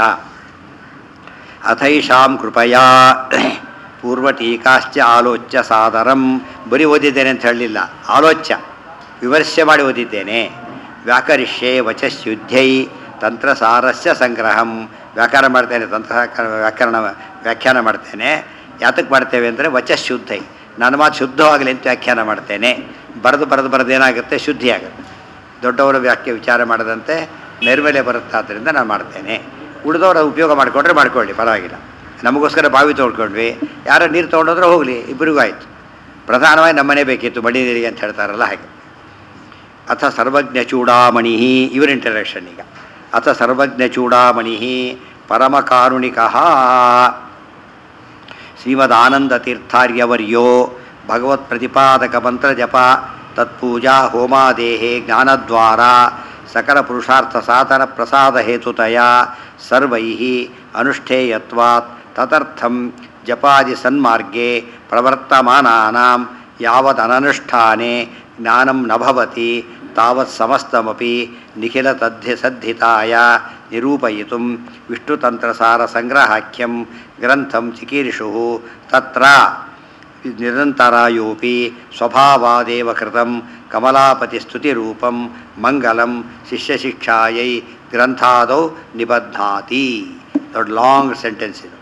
ಅಥೈಷಾಂ ಕೃಪಯಾ ಪೂರ್ವಟೀಕಾಶ್ಚ ಆಲೋಚ್ಯ ಸಾದರಂ ಬರೀ ಓದಿದ್ದೇನೆ ಅಂತ ಹೇಳಲಿಲ್ಲ ಆಲೋಚ್ಯ ವಿಮರ್ಶೆ ಮಾಡಿ ಓದಿದ್ದೇನೆ ವ್ಯಾಕರಿಷ್ಯೆ ವಚಸ್ಯುದ್ಧೈ ತಂತ್ರಸಾರಸ್ಯ ಸಂಗ್ರಹಂ ವ್ಯಾಕರಣ ಮಾಡ್ತೇನೆ ತಂತ್ರ ವ್ಯಾಕರಣ ವ್ಯಾಖ್ಯಾನ ಮಾಡ್ತೇನೆ ಯಾತಕ್ಕೆ ಮಾಡ್ತೇವೆ ಅಂದರೆ ವಚಶುದ್ಧೈ ನನ್ನ ಮಾತು ಶುದ್ಧವಾಗಲಿ ಅಂತ ವ್ಯಾಖ್ಯಾನ ಮಾಡ್ತೇನೆ ಬರೆದು ಬರೆದು ಬರೆದು ಏನಾಗುತ್ತೆ ಶುದ್ಧಿ ಆಗುತ್ತೆ ದೊಡ್ಡವರು ವ್ಯಾಖ್ಯೆ ವಿಚಾರ ಮಾಡದಂತೆ ನೈರ್ಮಲ್ಯ ಬರುತ್ತಾದ್ದರಿಂದ ನಾನು ಮಾಡ್ತೇನೆ ಉಳಿದವರು ಉಪಯೋಗ ಮಾಡಿಕೊಂಡ್ರೆ ಮಾಡ್ಕೊಳ್ಳಿ ಪರವಾಗಿಲ್ಲ ನಮಗೋಸ್ಕರ ಬಾವಿ ತೊಳ್ಕೊಂಡ್ವಿ ಯಾರೋ ನೀರು ತೊಗೊಂಡೋದ್ರೆ ಹೋಗಲಿ ಇಬ್ಬರಿಗೂ ಆಯಿತು ಪ್ರಧಾನವಾಗಿ ನಮ್ಮನೆ ಬೇಕಿತ್ತು ಮಡಿ ನೀರಿಗೆ ಅಂತ ಹೇಳ್ತಾರಲ್ಲ ಹಾಗೆ ಅಥ ಸರ್ವಜ್ಞ ಚೂಡಾಮಣಿ ಇವರ ಇಂಟರಾಕ್ಷನ್ ಈಗ ಅಥ ಸರ್ವಜ್ಞ ಚೂಡಾಮಣಿ ಪರಮಕಾರುಣಿಕ ಶ್ರೀಮದಾನಂದತೀರ್ಥಾರ್ಯವರ್ಯೋ ಭಗವತ್ ಪ್ರತಿಪಾದಕ ಮಂತ್ರ ಜಪ ತತ್ಪೂಜಾ ಹೋಮಾದೇಹೇ ಜ್ಞಾನದ್ವಾರ ಸಕಲ ಪುರುಷಾರ್ಥ ಸಾಧನ ಪ್ರಸಾದ ಹೇತುತಯ ಸರ್ವೈ ಅನುಷ್ಠೇಯತ್ವಾತ್ ತದರ್ಥಂ ಜಪಾದಿ ಸನ್ಮಾರ್ಗೆ ಪ್ರವರ್ತಮಾನಾನಾಂ ಯಾವದನನುಷ್ಠಾನೆ ಜ್ಞಾನಂ ನ ಭವತಿ ತಾವತ್ ಸಮಸ್ತಮಪಿ ನಿಖಿಲ ತದ್ಧಿ ಸದ್ಧಿತಾಯ ನಿರೂಪಯಿತು ವಿಷ್ಣುತಂತ್ರಸಾರ ಸಂಗ್ರಹಾಖ್ಯಂ ಗ್ರಂಥಂ ಚಿಕೀರ್ಷು ತತ್ರ ನಿರಂತರಾಯೋಪಿ ಸ್ವಭಾವಾದೇವ ಕೃತಂ ಕಮಲಾಪತಿ ಸ್ತುತಿರೂಪಂ ಮಂಗಲಂ ಶಿಷ್ಯಶಿಕ್ಷಾಯೈ ಗ್ರಂಥಾದೌ ನಿಬಧ್ನಾತಿ ದೊಡ್ಡ ಲಾಂಗ್ ಸೆಂಟೆನ್ಸ್ ಇದು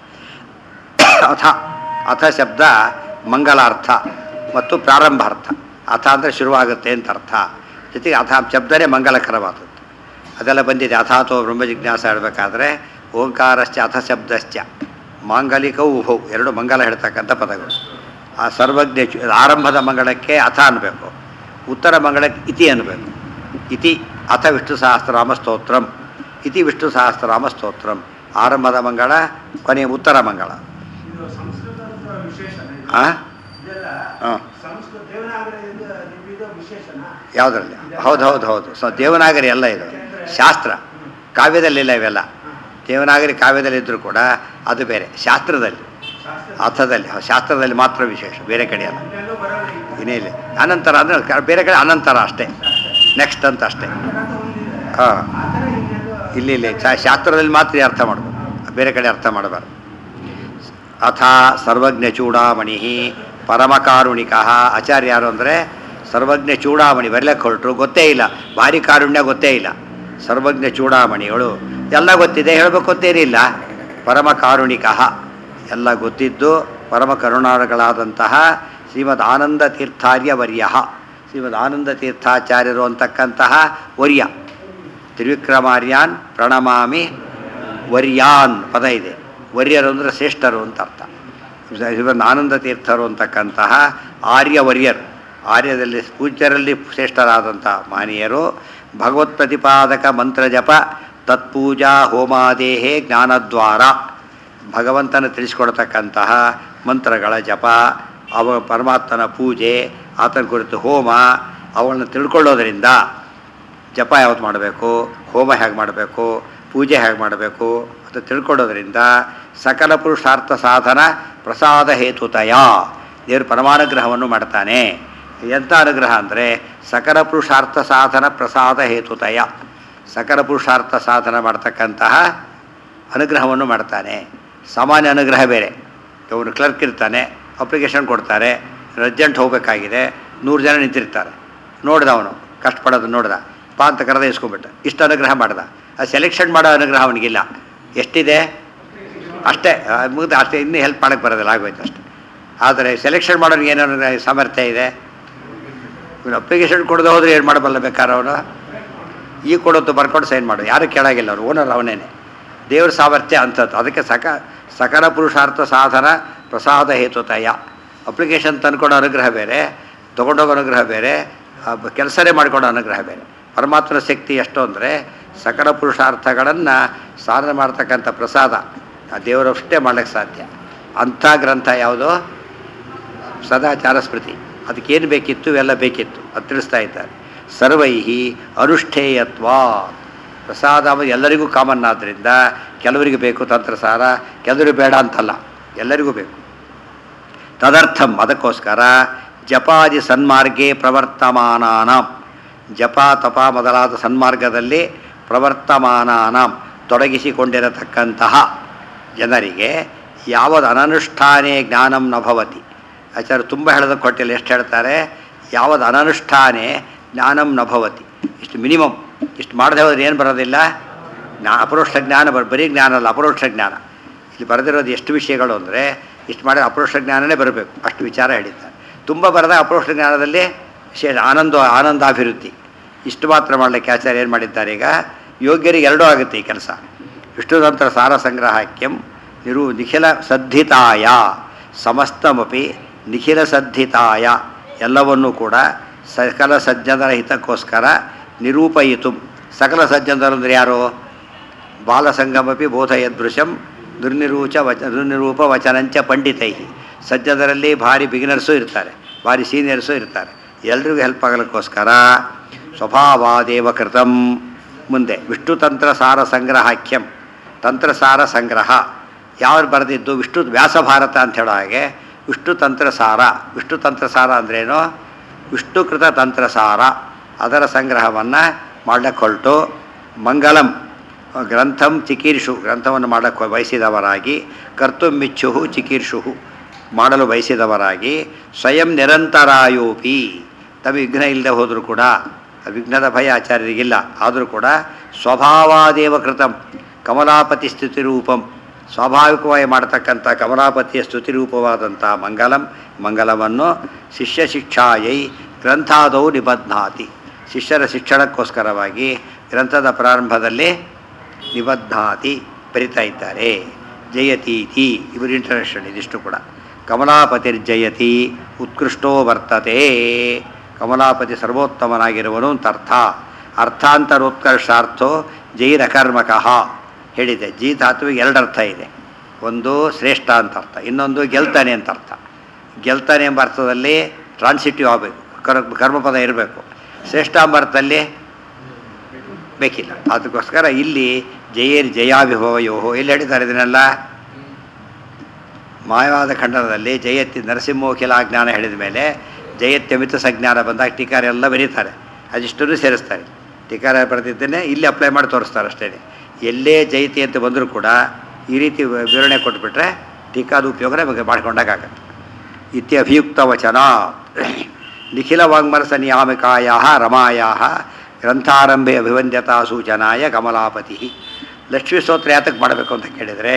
ಅಥ ಅಥ ಶಬ್ದ ಮಂಗಲಾರ್ಥ ಮತ್ತು ಪ್ರಾರಂಭಾರ್ಥ ಅಥ ಅಂದರೆ ಶುರುವಾಗುತ್ತೆ ಅಂತ ಅರ್ಥ ಜೊತೆಗೆ ಅಥ ಶಬ್ದನೇ ಮಂಗಲಕರವಾದದ್ದು ಅದೆಲ್ಲ ಬಂದಿದೆ ಅಥಾತೋ ಬ್ರಹ್ಮ ಜಿಜ್ಞಾಸ ಹೇಳಬೇಕಾದ್ರೆ ಓಂಕಾರಶ್ಚ ಅಥ ಶಬ್ದಶ್ಚ ಮಾಂಗಲಿಕವು ಉಭೌ ಎರಡು ಮಂಗಲ ಹೇಳ್ತಕ್ಕಂಥ ಪದಗಳು ಆ ಸರ್ವಜ್ಞ ಚು- ಆರಂಭದ ಮಂಗಳಕ್ಕೆ ಅಥ ಅನ್ನಬೇಕು ಉತ್ತರ ಮಂಗಳಕ್ಕೆ ಇತಿ ಅನ್ನಬೇಕು ಇತಿ ಅಥ ವಿಷ್ಣು ಸಹಸ್ರನಾಮ ಸ್ತೋತ್ರಂ ಇತಿ ವಿಷ್ಣು ಸಹಸ್ರನಾಮ ಸ್ತೋತ್ರಂ ಆರಂಭದ ಮಂಗಳ ಕೊನೆಯ ಉತ್ತರ ಮಂಗಳ ಇದು ಸಂಸ್ಕೃತದ ವಿಶೇಷಣ ಇದು. ಆ ಇದೆಲ್ಲ ಹಾಂ ಸಂಸ್ಕೃತ ದೇವನಾಗರಿಯಿಂದ ನಿರ್ಮಿತ ವಿಶೇಷಣ ಯಾವುದರಲ್ಲಿ ಹೌದು ಹೌದು ಹೌದು ಸೊ ದೇವನಾಗರಿ ಎಲ್ಲ ಇದು ಶಾಸ್ತ್ರ ಕಾವ್ಯದಲ್ಲಿಲ್ಲ ಇವೆಲ್ಲ ದೇವನಾಗರಿ ಕಾವ್ಯದಲ್ಲಿದ್ದರೂ ಕೂಡ ಅದು ಬೇರೆ ಶಾಸ್ತ್ರದಲ್ಲಿ ಶಾಸ್ತ್ರ ಅರ್ಥದಲ್ಲಿ ಶಾಸ್ತ್ರದಲ್ಲಿ ಮಾತ್ರ ವಿಶೇಷ ಬೇರೆ ಕಡೆ ಅಲ್ಲ ಇನ್ನೆಲ್ಲೂ ಬರಲ್ಲ ಇದು. ಇನ್ನೇ ಇಲ್ಲ ಅನಂತರ ಅಂದರೆ ಕ- ಬೇರೆ ಕಡೆ ಅನಂತರ ಅಷ್ಟೇ ನೆಕ್ಸ್ಟ್ ಅಂತ ಅಷ್ಟೇ ಅದರ ಅಂತ ಒಂದಿದೆ. ಹಾಂ ಆ ಥರ ಇನ್ನೆಲ್ಲೂ ಇಲ್ಲಿ ಇಲ್ಲಿ ಶಾ- ಶಾಸ್ತ್ರದಲ್ಲಿ ಮಾತ್ರ ಈ ಅರ್ಥ ಮಾಡಬೇಕು ಬೇರೆ ಕಡೆ ಅರ್ಥ ಮಾಡಬಾರ್ದು ಅಥ ಸರ್ವಜ್ಞ ಚೂಡಾಮಣಿ ಪರಮಕಾರುಣಿಕ ಆಚಾರ್ಯ ಯಾರು ಅಂದರೆ ಸರ್ವಜ್ಞ ಚೂಡಾಮಣಿ ಬರಲಿಕ್ಕೆ ಹೊರಟರು ಗೊತ್ತೇ ಇಲ್ಲ ಭಾರಿ ಕಾರುಣ್ಯ ಗೊತ್ತೇ ಇಲ್ಲ ಸರ್ವಜ್ಞ ಚೂಡಾಮಣಿಗಳು ಎಲ್ಲ ಗೊತ್ತಿದೆ ಹೇಳಬೇಕು ಗೊತ್ತೇನಿಲ್ಲ ಪರಮ ಕಾರುಣಿಕ ಎಲ್ಲ ಗೊತ್ತಿದ್ದು ಪರಮ ಕರುಣಾಳುಗಳಾದಂತಹ ಶ್ರೀಮದ್ ಆನಂದ ತೀರ್ಥಾರ್ಯ ವರ್ಯ ಶ್ರೀಮದ್ ಆನಂದ ತೀರ್ಥಾಚಾರ್ಯರು ಅಂತಕ್ಕಂತಹ ವರ್ಯ ತ್ರಿವಿಕ್ರಮಾರ್ಯಾನ್ ಪ್ರಣಮಾಮಿ ವರ್ಯಾನ್ ಪದ ಇದೆ ವರ್ಯರು ಅಂದರೆ ಶ್ರೇಷ್ಠರು ಅಂತ ಅರ್ಥ ಇವನ್ ಆನಂದ ತೀರ್ಥರು ಅಂತಕ್ಕಂತಹ ಆರ್ಯ ವರ್ಯರು ಆರ್ಯದಲ್ಲಿ ಪೂಜ್ಯರಲ್ಲಿ ಶ್ರೇಷ್ಠರಾದಂಥ ಮಾನೀಯರು ಭಗವತ್ ಪ್ರತಿಪಾದಕ ಮಂತ್ರ ಜಪ ತತ್ಪೂಜಾ ಹೋಮಾದೇಹೇ ಜ್ಞಾನದ್ವಾರ ಭಗವಂತನ ತಿಳಿಸ್ಕೊಡ್ತಕ್ಕಂತಹ ಮಂತ್ರಗಳ ಜಪ ಅವ ಪರಮಾತ್ಮನ ಪೂಜೆ ಆತನ ಕುರಿತು ಹೋಮ ಅವುಗಳನ್ನು ತಿಳ್ಕೊಳ್ಳೋದರಿಂದ ಜಪ ಯಾವ್ದು ಮಾಡಬೇಕು ಹೋಮ ಹೇಗೆ ಮಾಡಬೇಕು ಪೂಜೆ ಹೇಗೆ ಮಾಡಬೇಕು ಅಂತ ತಿಳ್ಕೊಳ್ಳೋದ್ರಿಂದ ಸಕಲ ಪುರುಷಾರ್ಥ ಸಾಧನ ಪ್ರಸಾದ ಹೇತುತಯ ದೇವರು ಪರಮಾನುಗ್ರಹವನ್ನು ಮಾಡ್ತಾನೆ ಎಂಥ ಅನುಗ್ರಹ ಅಂದರೆ ಸಕಲ ಪುರುಷಾರ್ಥ ಸಾಧನ ಪ್ರಸಾದ ಹೇತುತಯ ಸಕಲ ಪುರುಷಾರ್ಥ ಸಾಧನ ಮಾಡ್ತಕ್ಕಂತಹ ಅನುಗ್ರಹವನ್ನು ಮಾಡ್ತಾನೆ ಸಾಮಾನ್ಯ ಅನುಗ್ರಹ ಬೇರೆ ಅವನು ಕ್ಲರ್ಕ್ ಇರ್ತಾನೆ ಅಪ್ಲಿಕೇಶನ್ ಕೊಡ್ತಾರೆ ಅರ್ಜೆಂಟ್ ಹೋಗಬೇಕಾಗಿದೆ ನೂರು ಜನ ನಿಂತಿರ್ತಾರೆ ನೋಡ್ದ ಅವನು ಕಷ್ಟಪಡೋದು ನೋಡ್ದ ಪಾ ಅಂತ ಕರೆದ ಇಸ್ಕೊಂಡ್ಬಿಟ್ಟ ಇಷ್ಟು ಅನುಗ್ರಹ ಮಾಡ್ದ ಆ ಸೆಲೆಕ್ಷನ್ ಮಾಡೋ ಅನುಗ್ರಹ ಅವನಿಗಿಲ್ಲ ಎಷ್ಟಿದೆ ಅಷ್ಟೇ ಮುಗಿದು ಅಷ್ಟೇ ಇನ್ನೂ ಹೆಲ್ಪ್ ಮಾಡೋಕ್ಕೆ ಬರೋದಿಲ್ಲ ಆಗೋಯ್ತು ಅಷ್ಟೇ ಆದರೆ ಸೆಲೆಕ್ಷನ್ ಮಾಡೋನಿಗೆ ಏನೋ ಅನುಗ್ರಹ ಸಾಮರ್ಥ್ಯ ಇದೆ ಇವನು ಅಪ್ಲಿಕೇಶನ್ ಕೊಡದೆ ಹೋದ್ರೆ ಏನು ಮಾಡಬಲ್ಲ ಬೇಕಾದ್ರೆ ಅವನು ಈ ಕೊಡೋದು ಬರ್ಕೊಂಡು ಸೈನ್ ಮಾಡು ಯಾರು ಕೇಳಾಗಿಲ್ಲ ಅವ್ರು ಓನರ್ ಅವನೇನೆ ದೇವ್ರ ಸಾಮರ್ಥ್ಯ ಅಂಥದ್ದು ಅದಕ್ಕೆ ಸಕ ಸಕಲ ಪುರುಷಾರ್ಥ ಸಾಧನ ಪ್ರಸಾದ ಹೇತುತಯ ಅಪ್ಲಿಕೇಶನ್ ತಂದ್ಕೊಡೋ ಅನುಗ್ರಹ ಬೇರೆ ತೊಗೊಂಡೋಗೋ ಅನುಗ್ರಹ ಬೇರೆ ಕೆಲಸನೇ ಮಾಡ್ಕೊಡೋ ಅನುಗ್ರಹ ಬೇರೆ ಪರಮಾತ್ಮನ ಶಕ್ತಿ ಎಷ್ಟು ಅಂದರೆ ಸಕಲ ಪುರುಷಾರ್ಥಗಳನ್ನು ಸಾಧನ ಮಾಡ್ತಕ್ಕಂಥ ಪ್ರಸಾದ ಆ ದೇವರಷ್ಟೇ ಮಾಡ್ಲಿಕ್ಕೆ ಸಾಧ್ಯ ಅಂಥ ಗ್ರಂಥ ಯಾವುದು ಸದಾಚಾರ ಸ್ಮೃತಿ ಅದಕ್ಕೇನು ಬೇಕಿತ್ತು ಇವೆಲ್ಲ ಬೇಕಿತ್ತು ಅದು ತಿಳಿಸ್ತಾ ಇದ್ದಾರೆ ಸರ್ವೈಹಿ ಅನುಷ್ಠೇಯತ್ವ ಪ್ರಸಾದ ಅನ್ನೋದು ಎಲ್ಲರಿಗೂ ಕಾಮನ್ ಆದ್ದರಿಂದ ಕೆಲವರಿಗೆ ಬೇಕು ತಂತ್ರಸಾರ ಕೆಲವರಿಗೆ ಬೇಡ ಅಂತಲ್ಲ ಎಲ್ಲರಿಗೂ ಬೇಕು ತದರ್ಥಂ ಅದಕ್ಕೋಸ್ಕರ ಜಪಾದಿ ಸನ್ಮಾರ್ಗೇ ಪ್ರವರ್ತಮಾನಾನಾಂ ಜಪ ತಪ ಮೊದಲಾದ ಸನ್ಮಾರ್ಗದಲ್ಲಿ ಪ್ರವರ್ತಮಾನಾನಾಂ ತೊಡಗಿಸಿಕೊಂಡಿರತಕ್ಕಂತಹ ಜನರಿಗೆ ಯಾವುದು ಅನನುಷ್ಠಾನೇ ಜ್ಞಾನಂ ನ ಭವತಿ ಆಚಾರ್ಯ ತುಂಬ ಹೇಳೋದು ಕೊಟ್ಟಿಲ್ಲ ಎಷ್ಟು ಹೇಳ್ತಾರೆ ಯಾವುದು ಅನನುಷ್ಠಾನೇ ಜ್ಞಾನಂ ನ ಭವತಿ ಇಷ್ಟು ಮಿನಿಮಮ್ ಇಷ್ಟು ಮಾಡದೆ ಹೋದ್ರೆ ಏನು ಬರೋದಿಲ್ಲ ಜ್ಞಾ ಅಪರೋಕ್ಷ ಜ್ಞಾನ ಬರ್ ಬರೀ ಜ್ಞಾನ ಅಲ್ಲ ಅಪರೋಕ್ಷ ಜ್ಞಾನ ಇಲ್ಲಿ ಬರೆದಿರೋದು ಎಷ್ಟು ವಿಷಯಗಳು ಅಂದರೆ ಇಷ್ಟು ಮಾಡಿದ್ರೆ ಅಪರೋಕ್ಷ ಜ್ಞಾನನೇ ಬರಬೇಕು ಅಷ್ಟು ವಿಚಾರ ಹೇಳಿದ್ದಾರೆ ತುಂಬ ಬರೆದ ಅಪರೋಕ್ಷ ಜ್ಞಾನದಲ್ಲಿ ವಿಶೇಷ ಆನಂದ ಆನಂದಾಭಿವೃದ್ಧಿ ಇಷ್ಟು ಮಾತ್ರ ಮಾಡಲಿಕ್ಕೆ ಆಚಾರ್ಯ ಏನು ಮಾಡಿದ್ದಾರೆ ಈಗ ಯೋಗ್ಯರಿಗೆ ಎರಡೂ ಆಗುತ್ತೆ ಈ ಕೆಲಸ ವಿಷ್ಣುತಂತ್ರ ಸಾರ ಸಂಗ್ರಹಕ್ಯಂ ನಿರು ನಿಖಿಲ ಸದ್ಧಿತಾಯ ಸಮಸ್ತಮಪಿ ನಿಖಿಲ ಸದ್ಧಿತಾಯ ಎಲ್ಲವನ್ನೂ ಕೂಡ ಸಕಲ ಸಜ್ಜನರ ಹಿತಕ್ಕೋಸ್ಕರ ನಿರೂಪಯಿತು ಸಕಲ ಸಜ್ಜನರು ಅಂದರೆ ಯಾರು ಬಾಲಸಂಗಮಪಿ ಬೋಧಯದೃಶಂ ದುರ್ನಿರೂಚ ವಚ ದುರ್ನಿರೂಪ ವಚನಂಚ ಪಂಡಿತೈ ಸಜ್ಜನರಲ್ಲಿ ಭಾರಿ ಬಿಗಿನರ್ಸು ಇರ್ತಾರೆ ಭಾರಿ ಸೀನಿಯರ್ಸು ಇರ್ತಾರೆ ಎಲ್ರಿಗೂ ಹೆಲ್ಪ್ ಆಗಲಿಕ್ಕೋಸ್ಕರ ಸ್ವಭಾವಾದೇವ ಕೃತಂ ಮುಂದೆ ವಿಷ್ಣು ತಂತ್ರ ಸಾರ ಸಂಗ್ರಹಾಖ್ಯಂ ತಂತ್ರಸಾರ ಸಂಗ್ರಹ ಯಾರು ಬರೆದಿದ್ದು ವಿಷ್ಣು ವ್ಯಾಸಭಾರತ ಅಂತ ಹೇಳೋ ಹಾಗೆ ವಿಷ್ಣು ತಂತ್ರಸಾರ ವಿಷ್ಣು ತಂತ್ರಸಾರ ಅಂದ್ರೇನು ವಿಷ್ಣುಕೃತ ತಂತ್ರಸಾರ ಅದರ ಸಂಗ್ರಹವನ್ನು ಮಾಡಲಿಕ್ಕೆ ಹೊರಟು ಮಂಗಲಂ ಗ್ರಂಥಂ ಚಿಕೀರ್ಷು ಗ್ರಂಥವನ್ನು ಮಾಡಕ್ಕೆ ಬಯಸಿದವರಾಗಿ ಕರ್ತುಮಿಚ್ಚು ಚಿಕೀರ್ಷು ಮಾಡಲು ಬಯಸಿದವರಾಗಿ ಸ್ವಯಂ ನಿರಂತರಾಯೋಪಿ ತಮ್ಮ ವಿಘ್ನ ಇಲ್ಲದೆ ಹೋದರೂ ಕೂಡ ವಿಘ್ನದ ಭಯ ಆಚಾರ್ಯರಿಗಿಲ್ಲ ಆದರೂ ಕೂಡ ಸ್ವಭಾವಾದೇವ ಕೃತಂ ಕಮಲಾಪತಿ ಸ್ತುತಿ ರೂಪಂ ಸ್ವಾಭಾವಿಕವಾಗಿ ಮಾಡತಕ್ಕಂಥ ಕಮಲಾಪತಿಯ ಸ್ತುತಿ ರೂಪವಾದಂಥ ಮಂಗಲಂ ಮಂಗಲವನ್ನು ಶಿಷ್ಯ ಶಿಕ್ಷಾಯೈ ಗ್ರಂಥಾದೌ ನಿಬಧ್ನಾತಿ ಶಿಷ್ಯರ ಶಿಕ್ಷಣಕ್ಕೋಸ್ಕರವಾಗಿ ಗ್ರಂಥದ ಪ್ರಾರಂಭದಲ್ಲಿ ನಿಬದ್ಧಾತಿ ಬರಿತಾ ಇದ್ದಾರೆ ಜಯತೀತಿ ಇವರು ಇಂಟರ್ನ್ಯಾಷನಲ್ ಇದಿಷ್ಟು ಕೂಡ ಕಮಲಾಪತಿರ್ಜಯತಿ ಉತ್ಕೃಷ್ಟೋ ವರ್ತತೆ ಕಮಲಾಪತಿ ಸರ್ವೋತ್ತಮನಾಗಿರುವನು ಅಂತ ಅರ್ಥ ಅರ್ಥಾಂತರೋತ್ಕರ್ಷಾರ್ಥೋ ಜೈರಕರ್ಮಕಃ ಹೇಳಿದೆ ಜೀ ಧಾತುವಿಗೆ ಎರಡು ಅರ್ಥ ಇದೆ ಒಂದು ಶ್ರೇಷ್ಠ ಅಂತ ಅರ್ಥ ಇನ್ನೊಂದು ಗೆಲ್ತಾನೆ ಅಂತ ಅರ್ಥ ಗೆಲ್ತಾನೆ ಎಂಬ ಅರ್ಥದಲ್ಲಿ ಟ್ರಾನ್ಸಿಟಿವ್ ಆಗಬೇಕು ಕರ್ ಕರ್ಮಪದ ಇರಬೇಕು ಶ್ರೇಷ್ಠ ಎಂಬ ಅರ್ಥದಲ್ಲಿ ಬೇಕಿಲ್ಲ ಅದಕ್ಕೋಸ್ಕರ ಇಲ್ಲಿ ಜಯೇರ್ ಜಯಾಭಿಭವಯೋಹೋ ಎಲ್ಲಿ ಹೇಳಿದ್ದಾರೆ ಇದನ್ನೆಲ್ಲ ಮಾಯವಾದ ಖಂಡನದಲ್ಲಿ ಜಯತ್ತಿ ನರಸಿಂಹೋಖಿಲ ಜ್ಞಾನ ಹೇಳಿದ ಮೇಲೆ ಜಯತ್ಯಮಿತ ಸಜ್ಞಾನ ಬಂದಾಗ ಟೀಕಾರ ಎಲ್ಲ ಬರೀತಾರೆ ಅದಿಷ್ಟನ್ನು ಸೇರಿಸ್ತಾರೆ ಟೀಕಾರ ಬರೆದಿದ್ದೇನೆ ಇಲ್ಲಿ ಅಪ್ಲೈ ಮಾಡಿ ತೋರಿಸ್ತಾರೆ ಅಷ್ಟೇ ಎಲ್ಲೇ ಜಯತಿ ಅಂತ ಬಂದರೂ ಕೂಡ ಈ ರೀತಿ ವಿವರಣೆ ಕೊಟ್ಬಿಟ್ರೆ ಟೀಕಾದ ಉಪಯೋಗನೇ ಬಗ್ಗೆ ಮಾಡ್ಕೊಂಡಾಗತ್ತೆ ಇತ್ಯಭಿಯುಕ್ತ ವಚನ ನಿಖಿಲ ವಾಂಗ್ಮನಸ ನಿಯಾಮಕಾಯ ರಮಾಯ ಗ್ರಂಥಾರಂಭೆ ಅಭಿವಂದ್ಯತಾ ಸೂಚನಾಯ ಕಮಲಾಪತಿ ಲಕ್ಷ್ಮೀ ಸ್ತೋತ್ರ ಯಾತಕ್ಕೆ ಮಾಡಬೇಕು ಅಂತ ಕೇಳಿದರೆ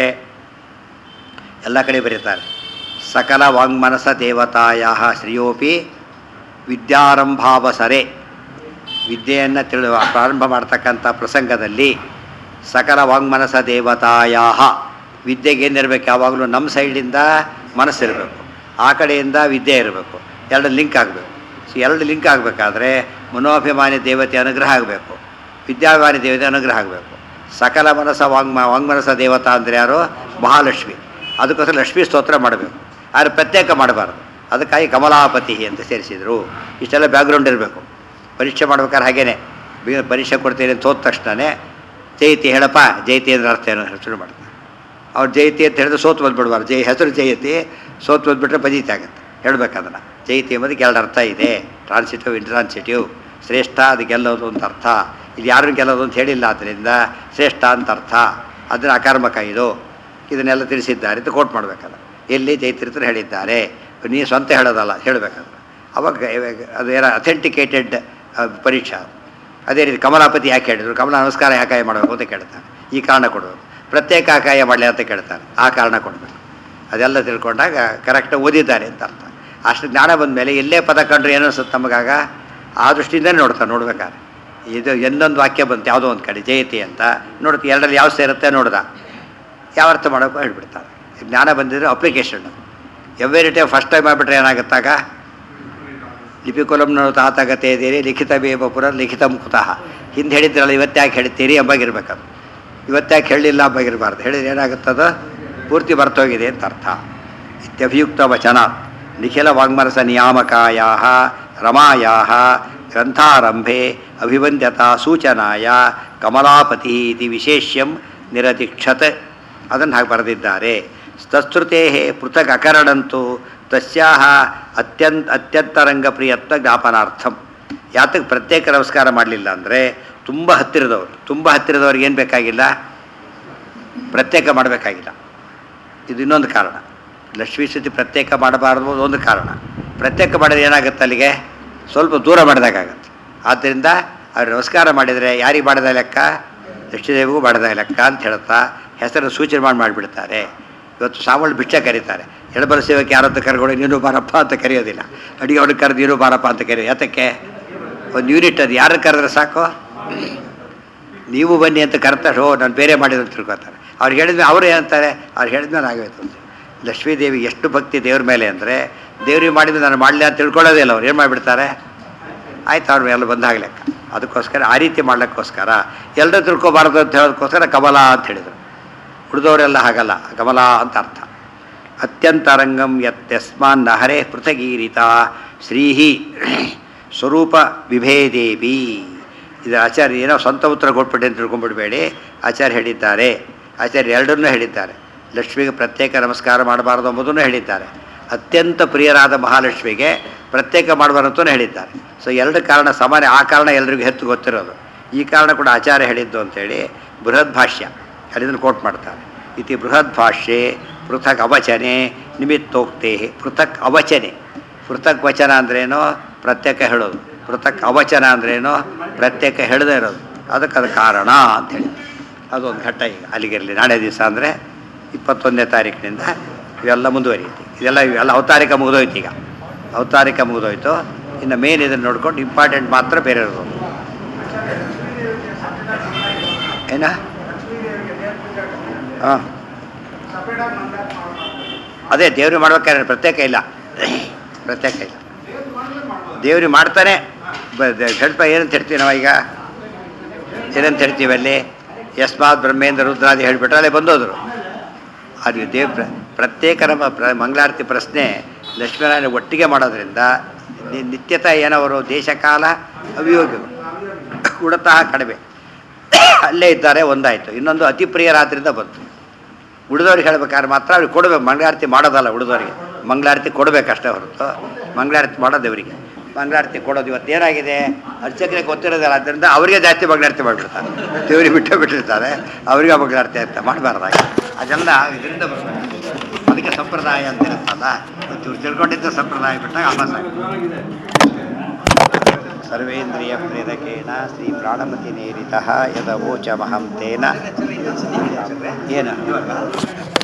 ಎಲ್ಲ ಕಡೆ ಬರೀತಾರೆ ಸಕಲ ವಾಂಗ್ಮನಸ ದೇವತಾಯ ಶ್ರೇಯೋಪಿ ವಿದ್ಯಾರಂಭಾವಸರೆ ವಿದ್ಯೆಯನ್ನು ತಿಳಿ ಪ್ರಾರಂಭ ಮಾಡ್ತಕ್ಕಂಥ ಪ್ರಸಂಗದಲ್ಲಿ ಸಕಲ ವಾಂಗ್ಮನಸ ದೇವತಾಯ ವಿದ್ಯೆಗೆ ಏನಿರಬೇಕು ಯಾವಾಗಲೂ ನಮ್ಮ ಸೈಡಿಂದ ಮನಸ್ಸಿರಬೇಕು ಆ ಕಡೆಯಿಂದ ವಿದ್ಯೆ ಇರಬೇಕು ಎರಡು ಲಿಂಕ್ ಆಗಬೇಕು ಸೊ ಎರಡು ಲಿಂಕ್ ಆಗಬೇಕಾದ್ರೆ ಮನೋಭಿಮಾನಿ ದೇವತೆ ಅನುಗ್ರಹ ಆಗಬೇಕು ವಿದ್ಯಾಭಿಮಾನಿ ದೇವತೆ ಅನುಗ್ರಹ ಆಗಬೇಕು ಸಕಲ ಮನಸ ವಾಂಗ್ಮ ವಾಂಗ್ಮನಸ ದೇವತಾ ಅಂದರೆ ಯಾರು ಮಹಾಲಕ್ಷ್ಮಿ ಅದಕ್ಕೋಸ್ಕರ ಲಕ್ಷ್ಮೀ ಸ್ತೋತ್ರ ಮಾಡಬೇಕು ಆದರೆ ಪ್ರತ್ಯೇಕ ಮಾಡಬಾರ್ದು ಅದಕ್ಕಾಗಿ ಕಮಲಾಪತಿ ಅಂತ ಸೇರಿಸಿದರು ಇಷ್ಟೆಲ್ಲ ಬ್ಯಾಕ್ಗ್ರೌಂಡ್ ಇರಬೇಕು ಪರೀಕ್ಷೆ ಮಾಡ್ಬೇಕಾದ್ರೆ ಹಾಗೇನೆ ಬಿ- ಪರೀಕ್ಷೆ ಕೊಡ್ತೀನಿ ಅಂತ ಹೋದ ತಕ್ಷಣವೇ ಜಯತಿ ಹೇಳಪ್ಪ ಜಯತಿ ಅಂದ್ರೆ ಅರ್ಥ ಏನು ಶುರು ಮಾಡ್ತಾರೆ ಅವ್ರು ಜಯತಿ ಅಂತ ಹೇಳಿದ್ರೆ ಸೋತು ಬಂದ್ಬಿಡ್ಬಾರ್ದು ಜಯ ಹೆಸರು ಜಯತಿ ಸೋತು ಬಂದ್ಬಿಟ್ರೆ ಪದೀತಿ ಆಗುತ್ತೆ ಹೇಳ್ಬೇಕದನ್ನು ಜಯತಿ ಎಂಬುದಕ್ಕೆ ಎರಡು ಅರ್ಥ ಇದೆ ಟ್ರಾನ್ಸಿಟಿವ್ ಇಂಟ್ರಾನ್ಸಿಟಿವ್ ಶ್ರೇಷ್ಠ ಅದು ಗೆಲ್ಲೋದು ಅಂತ ಅರ್ಥ ಇದು ಯಾರನ್ನು ಗೆಲ್ಲೋದು ಅಂತ ಹೇಳಿಲ್ಲ ಆದ್ದರಿಂದ ಶ್ರೇಷ್ಠ ಅಂತ ಅರ್ಥ ಅದನ್ನು ಅಕರ್ಮಕ ಇದು ಇದನ್ನೆಲ್ಲ ತಿಳಿಸಿದ್ದಾರೆ ಅಂತ ಕೋಟ್ ಮಾಡಬೇಕಲ್ಲ ಎಲ್ಲಿ ಜೈತ್ರಿತರು ಹೇಳಿದ್ದಾರೆ ನೀ ಸ್ವಂತ ಹೇಳೋದಲ್ಲ ಹೇಳಬೇಕಾದ್ರೆ ಅವಾಗ ಇವಾಗ ಅದು ಏನೋ ಅಥೆಂಟಿಕೇಟೆಡ್ ಪರೀಕ್ಷಾ ಅದೇ ರೀತಿ ಕಮಲಾಪತಿ ಯಾಕೆ ಹೇಳಿದ್ರು ಕಮಲ ನಮಸ್ಕಾರ ಯಾಕಾಯ ಮಾಡಬೇಕು ಅಂತ ಕೇಳ್ತಾನೆ ಈ ಕಾರಣ ಕೊಡಬೇಕು ಪ್ರತ್ಯೇಕ ಆಕಾಯ ಮಾಡಲಿ ಅಂತ ಕೇಳ್ತಾನೆ ಆ ಕಾರಣ ಕೊಡಬೇಕು ಅದೆಲ್ಲ ತಿಳ್ಕೊಂಡಾಗ ಕರೆಕ್ಟಾಗಿ ಓದಿದ್ದಾರೆ ಅಂತ ಅರ್ಥ ಅಷ್ಟು ಜ್ಞಾನ ಬಂದ ಮೇಲೆ ಎಲ್ಲೇ ಪದ ಕಂಡ್ರೆ ಏನು ಅನ್ಸುತ್ತೆ ನಮಗಾಗ ಆ ದೃಷ್ಟಿಯಿಂದನೇ ನೋಡ್ತಾನೆ ನೋಡ್ಬೇಕಾದ್ರೆ ಇದು ಇನ್ನೊಂದು ವಾಕ್ಯ ಬಂತು ಯಾವುದೋ ಒಂದು ಕಡೆ ಜಯತಿ ಅಂತ ನೋಡ್ತೀವಿ ಎರಡರಲ್ಲಿ ಯಾವ ಸೇರುತ್ತೆ ನೋಡ್ದ ಯಾವ ಅರ್ಥ ಮಾಡೋಕ್ಕೂ ಹೇಳ್ಬಿಡ್ತಾರೆ ಜ್ಞಾನ ಬಂದಿದ್ರೆ application every time first time ಆಗಿಬಿಟ್ರೆ ಏನಾಗುತ್ತಾಗ ಲಿಪಿಕುಲಂನ ತಾತಗತೆ ಇದ್ದೀರಿ ಲಿಖಿತ ಬೇಬ ಪುರ ಲಿಖಿತ ಮುಕ್ತಃ ಹಿಂದೆ ಹೇಳಿದ್ರಲ್ಲ ಇವತ್ತ್ಯಾಕೆ ಹೇಳ್ತೀರಿ ಎಂಬಾಗಿರ್ಬೇಕದು ಇವತ್ತ್ಯಾಕೆ ಹೇಳಲಿಲ್ಲ ಎಂಬಾಗಿರಬಾರ್ದು ಹೇಳಿದ್ರೆ ಏನಾಗುತ್ತದ ಪೂರ್ತಿ ಬರ್ತೋಗಿದೆ ಅಂತ ಅರ್ಥ ಇತ್ಯಭಿಯುಕ್ತ ವಚನ ನಿಖಿಲ ವಾಂಗ್ಮನಸ ನಿಯಾಮಕಾಯ ರಮಾಯ ಗ್ರಂಥಾರಂಭೆ ಅಭಿವಂದ್ಯತಾ ಸೂಚನಾಯ ಕಮಲಾಪತಿ ಇತಿ ವಿಶೇಷ್ಯಂ ನಿರತಿಕ್ಷತ್ ಅದನ್ನು ಹಾಗೆ ಬರೆದಿದ್ದಾರೆ ತತ್ಸೃತೆ ಪೃಥಕ್ ಅಕರಣಂತೂ ತಸ್ಯಾಹ ಅತ್ಯಂತ ಅತ್ಯಂತರಂಗ ಪ್ರಿಯತ್ವ ಜ್ಞಾಪನಾರ್ಥಂ ಯಾತಕ್ಕೆ ಪ್ರತ್ಯೇಕ ನಮಸ್ಕಾರ ಮಾಡಲಿಲ್ಲ ಅಂದರೆ ತುಂಬ ಹತ್ತಿರದವರು ತುಂಬ ಹತ್ತಿರದವ್ರಿಗೆ ಏನು ಬೇಕಾಗಿಲ್ಲ ಪ್ರತ್ಯೇಕ ಮಾಡಬೇಕಾಗಿಲ್ಲ ಇದು ಇನ್ನೊಂದು ಕಾರಣ ಲಕ್ಷ್ಮೀ ಸ್ತುತಿ ಪ್ರತ್ಯೇಕ ಮಾಡಬಾರ್ದು ಒಂದು ಕಾರಣ ಪ್ರತ್ಯೇಕ ಮಾಡಿದ್ರೆ ಏನಾಗುತ್ತೆ ಅಲ್ಲಿಗೆ ಸ್ವಲ್ಪ ದೂರ ಮಾಡಿದಾಗತ್ತೆ ಆದ್ದರಿಂದ ಅವ್ರು ನಮಸ್ಕಾರ ಮಾಡಿದರೆ ಯಾರಿಗೆ ಮಾಡಿದ ಲೆಕ್ಕ ಲಕ್ಷ್ಮೀದೇವಿಗೂ ಮಾಡಿದ ಲೆಕ್ಕ ಅಂತ ಹೇಳ್ತಾ ಹೆಸರನ್ನು ಸೂಚನೆ ಮಾಡಿ ಮಾಡಿಬಿಡ್ತಾರೆ ಇವತ್ತು ಸಾವಳು ಭಿಕ್ಷೆ ಕರೀತಾರೆ ಎಡಬಲ ಸೇವಕ್ಕೆ ಯಾರತ್ತ ಕರ್ಕೊಂಡು ನೀನು ಬಾರಪ್ಪ ಅಂತ ಕರೆಯೋದಿಲ್ಲ ಅಡಿಗೆ ಅವ್ರಿಗೆ ಕರೆದು ನೀನು ಬಾರಪ್ಪ ಅಂತ ಕರೆಯೋದು ಯಾತಕ್ಕೆ ಒಂದು ಯೂನಿಟ್ ಅದು ಯಾರು ಕರೆದ್ರೆ ಸಾಕು ನೀವು ಬನ್ನಿ ಅಂತ ಕರ್ತಾರೆ ಓ ನಾನು ಬೇರೆ ಮಾಡಿದ್ರು ಅಂತ ತಿಳ್ಕೊತಾರೆ ಅವ್ರು ಹೇಳಿದ್ಮೇಲೆ ಅವರು ಏನಂತಾರೆ ಅವ್ರು ಹೇಳಿದ್ಮೇಲೆ ಆಗೋಯ್ತು ಅಂತ ಲಕ್ಷ್ಮೀದೇವಿ ಎಷ್ಟು ಭಕ್ತಿ ದೇವ್ರ ಮೇಲೆ ಅಂದರೆ ದೇವ್ರಿಗೆ ಮಾಡಿದ್ರೆ ನಾನು ಮಾಡಲಿ ಅಂತ ತಿಳ್ಕೊಳ್ಳೋದೇ ಇಲ್ಲ ಅವ್ರು ಏನು ಮಾಡಿಬಿಡ್ತಾರೆ ಆಯ್ತು ಅವ್ರ ಮೇಲೆ ಬಂದಾಗ ಲೆಕ್ಕ ಅದಕ್ಕೋಸ್ಕರ ಆ ರೀತಿ ಮಾಡ್ಲಿಕ್ಕೋಸ್ಕರ ಎಲ್ಲರೂ ತಿಳ್ಕೊಬಾರ್ದು ಅಂತ ಹೇಳೋದಕ್ಕೋಸ್ಕರ ಕಮಲ ಅಂತ ಹೇಳಿದರು ಉಳಿದವರೆಲ್ಲ ಹಾಗಲ್ಲ ಕಮಲ ಅಂತ ಅರ್ಥ ಅತ್ಯಂತರಂಗಂ ಯತ್ಯಸ್ಮಾನ್ ಹರೇ ಪೃಥಗೀರಿತ ಶ್ರೀಹಿ ಸ್ವರೂಪ ವಿಭೇದೇವಿ ಇದು ಆಚಾರ್ಯ ಏನೋ ಸ್ವಂತ ಉತ್ತರ ಕೊಟ್ಬಿಟ್ಟೆ ಅಂತ ತಿಳ್ಕೊಂಡ್ಬಿಡ್ಬೇಡಿ ಆಚಾರ್ಯ ಹೇಳಿದ್ದಾರೆ ಆಚಾರ್ಯ ಎರಡನ್ನೂ ಹೇಳಿದ್ದಾರೆ ಲಕ್ಷ್ಮಿಗೆ ಪ್ರತ್ಯೇಕ ನಮಸ್ಕಾರ ಮಾಡಬಾರ್ದು ಎಂಬುದನ್ನು ಹೇಳಿದ್ದಾರೆ ಅತ್ಯಂತ ಪ್ರಿಯರಾದ ಮಹಾಲಕ್ಷ್ಮಿಗೆ ಪ್ರತ್ಯೇಕ ಮಾಡಬಾರ್ದು ಅಂತಲೂ ಹೇಳಿದ್ದಾರೆ ಸೊ ಎರಡು ಕಾರಣ ಸಮಾನ ಆ ಕಾರಣ ಎಲ್ರಿಗೂ ಹೆಚ್ಚು ಗೊತ್ತಿರೋದು ಈ ಕಾರಣ ಕೂಡ ಆಚಾರ್ಯ ಹೇಳಿದ್ದು ಅಂತೇಳಿ ಬೃಹದ್ ಭಾಷ್ಯ ಅಲ್ಲಿಂದ ಕೋಟ್ ಮಾಡ್ತಾರೆ ಇತಿ ಬೃಹದ್ ಭಾಷ್ಯೆ ಪೃಥಕ್ ಅವಚನೆ ನಿಮಿತ್ತೋಕ್ತೆ ಪೃಥಕ್ ಅವಚನೆ ಪೃಥಕ್ ವಚನ ಅಂದ್ರೇನು ಪ್ರತ್ಯೇಕ ಹೇಳೋದು ಪೃಥಕ್ ಅವಚನ ಅಂದ್ರೇನು ಪ್ರತ್ಯೇಕ ಹೇಳದೇ ಇರೋದು ಅದಕ್ಕೆ ಅದು ಕಾರಣ ಅಂಥೇಳಿ ಅದೊಂದು ಘಟ್ಟ ಈಗ ಅಲ್ಲಿಗಿರಲಿ ನಾಳೆ ದಿವಸ ಅಂದರೆ ಇಪ್ಪತ್ತೊಂದನೇ ತಾರೀಕಿನಿಂದ ಇವೆಲ್ಲ ಮುಂದುವರಿಯುತ್ತೆ ಇದೆಲ್ಲ ಇವೆಲ್ಲ ಅವತಾರಿಕ ಮುಗಿದೋಯ್ತು ಈಗ ಅವತಾರಿಕ ಮುಗಿದೋಯ್ತು ಇನ್ನು ಮೇನ್ ಇದನ್ನು ನೋಡ್ಕೊಂಡು ಇಂಪಾರ್ಟೆಂಟ್ ಮಾತ್ರ ಬೇರೆ ಇರೋದು ಏನ ಹಾಂ ಸಪರೇಟ್ ಆಗಿ ಮಂದಾರ ಮಾಡ್ಬೋದು ಅದೇ ದೇವ್ರಿಗೆ ಮಾಡ್ಬೇಕಾದ್ರೆ ಪ್ರತ್ಯೇಕ ಇಲ್ಲ ಪ್ರತ್ಯೇಕ ಇಲ್ಲ ದೇವ್ರು ಮಾಡಿದ್ರೆ ಮಾಡ್ಬೋದು ದೇವ್ರಿಗೆ ಮಾಡ್ತಾನೆ ಸ್ವಲ್ಪ ಏನಂತ ಹೇಳ್ತೀವಿ ನಾವು ಈಗ ಏನಂತ ಹೇಳ್ತೀವಿ ಅಲ್ಲಿ ಯಸ್ಮಾತ್ ಬ್ರಹ್ಮೇಂದ್ರ ರುದ್ರಾದಿ ಹೇಳಿಬಿಟ್ರೆ ಅಲ್ಲೇ ಬಂದೋದ್ರು ಅದು ದೇವ್ ಪ್ರ ಪ್ರತ್ಯೇಕ ನಮ್ಮ ಪ್ರ ಮಂಗಳಾರತಿ ಪ್ರಶ್ನೆ ಲಕ್ಷ್ಮೀನಾರಾಯಣ ಒಟ್ಟಿಗೆ ಮಾಡೋದ್ರಿಂದ ನಿ- ನಿತ್ಯತ ಏನವರು ದೇಶಕಾಲ ಅವಿಯೋಗಿಗಳು ಉಡತಃ ಕಡಿಮೆ ಅಲ್ಲೇ ಇದ್ದಾರೆ ಒಂದಾಯಿತು ಇನ್ನೊಂದು ಅತಿ ಪ್ರಿಯರಾದ್ರಿಂದ ಬಂತು ಉಳಿದವ್ರಿಗೆ ಹೇಳ್ಬೇಕಾದ್ರೆ ಮಾತ್ರ ಅವ್ರಿಗೆ ಕೊಡಬೇಕು ಮಂಗಳಾರತಿ ಮಾಡೋದಲ್ಲ ಉಳಿದವ್ರಿಗೆ ಮಂಗಳಾರತಿ ಕೊಡಬೇಕಷ್ಟೇ ಹೊರತು ಮಂಗಳಾರತಿ ಮಾಡೋದು ದೇವರಿಗೆ ಮಂಗಳಾರತಿ ಕೊಡೋದು ಇವತ್ತು ಏನಾಗಿದೆ ಅರ್ಚಕರಿಗೆ ಗೊತ್ತಿರೋದಿಲ್ಲ ಆದ್ದರಿಂದ ಅವರಿಗೆ ಜಾಸ್ತಿ ಮಂಗಳಾರತಿ ಮಾಡಿಬಿಡ್ತಾರೆ ದೇವರಿಗೆ ಬಿಟ್ಟೇ ಬಿಟ್ಟಿರ್ತಾರೆ ಅವರಿಗೆ ಮಂಗಳಾರತಿ ಅಂತ ಮಾಡಬಾರ್ದಾಗಿ ಅದೆಲ್ಲ ಇದರಿಂದ ಬರಬೇಕು ಅದಕ್ಕೆ ಸಂಪ್ರದಾಯ ಅಂತ ಇರುತ್ತಲ್ಲ ಮತ್ತು ಇವ್ರು ತಿಳ್ಕೊಂಡಿದ್ದ ಸಂಪ್ರದಾಯ ಬಿಟ್ಟಾಗ ಅಭ್ಯಾಸ ಆಗುತ್ತೆ. ಸರ್ವೇಂದ್ರಿಯ ಪ್ರೇರಕೇಣ ಶ್ರೀ ಪ್ರಾಣಮತಿ ನೇರಿತ ಯದವೋಚ ಮಹಂ ತೇನ ಏನು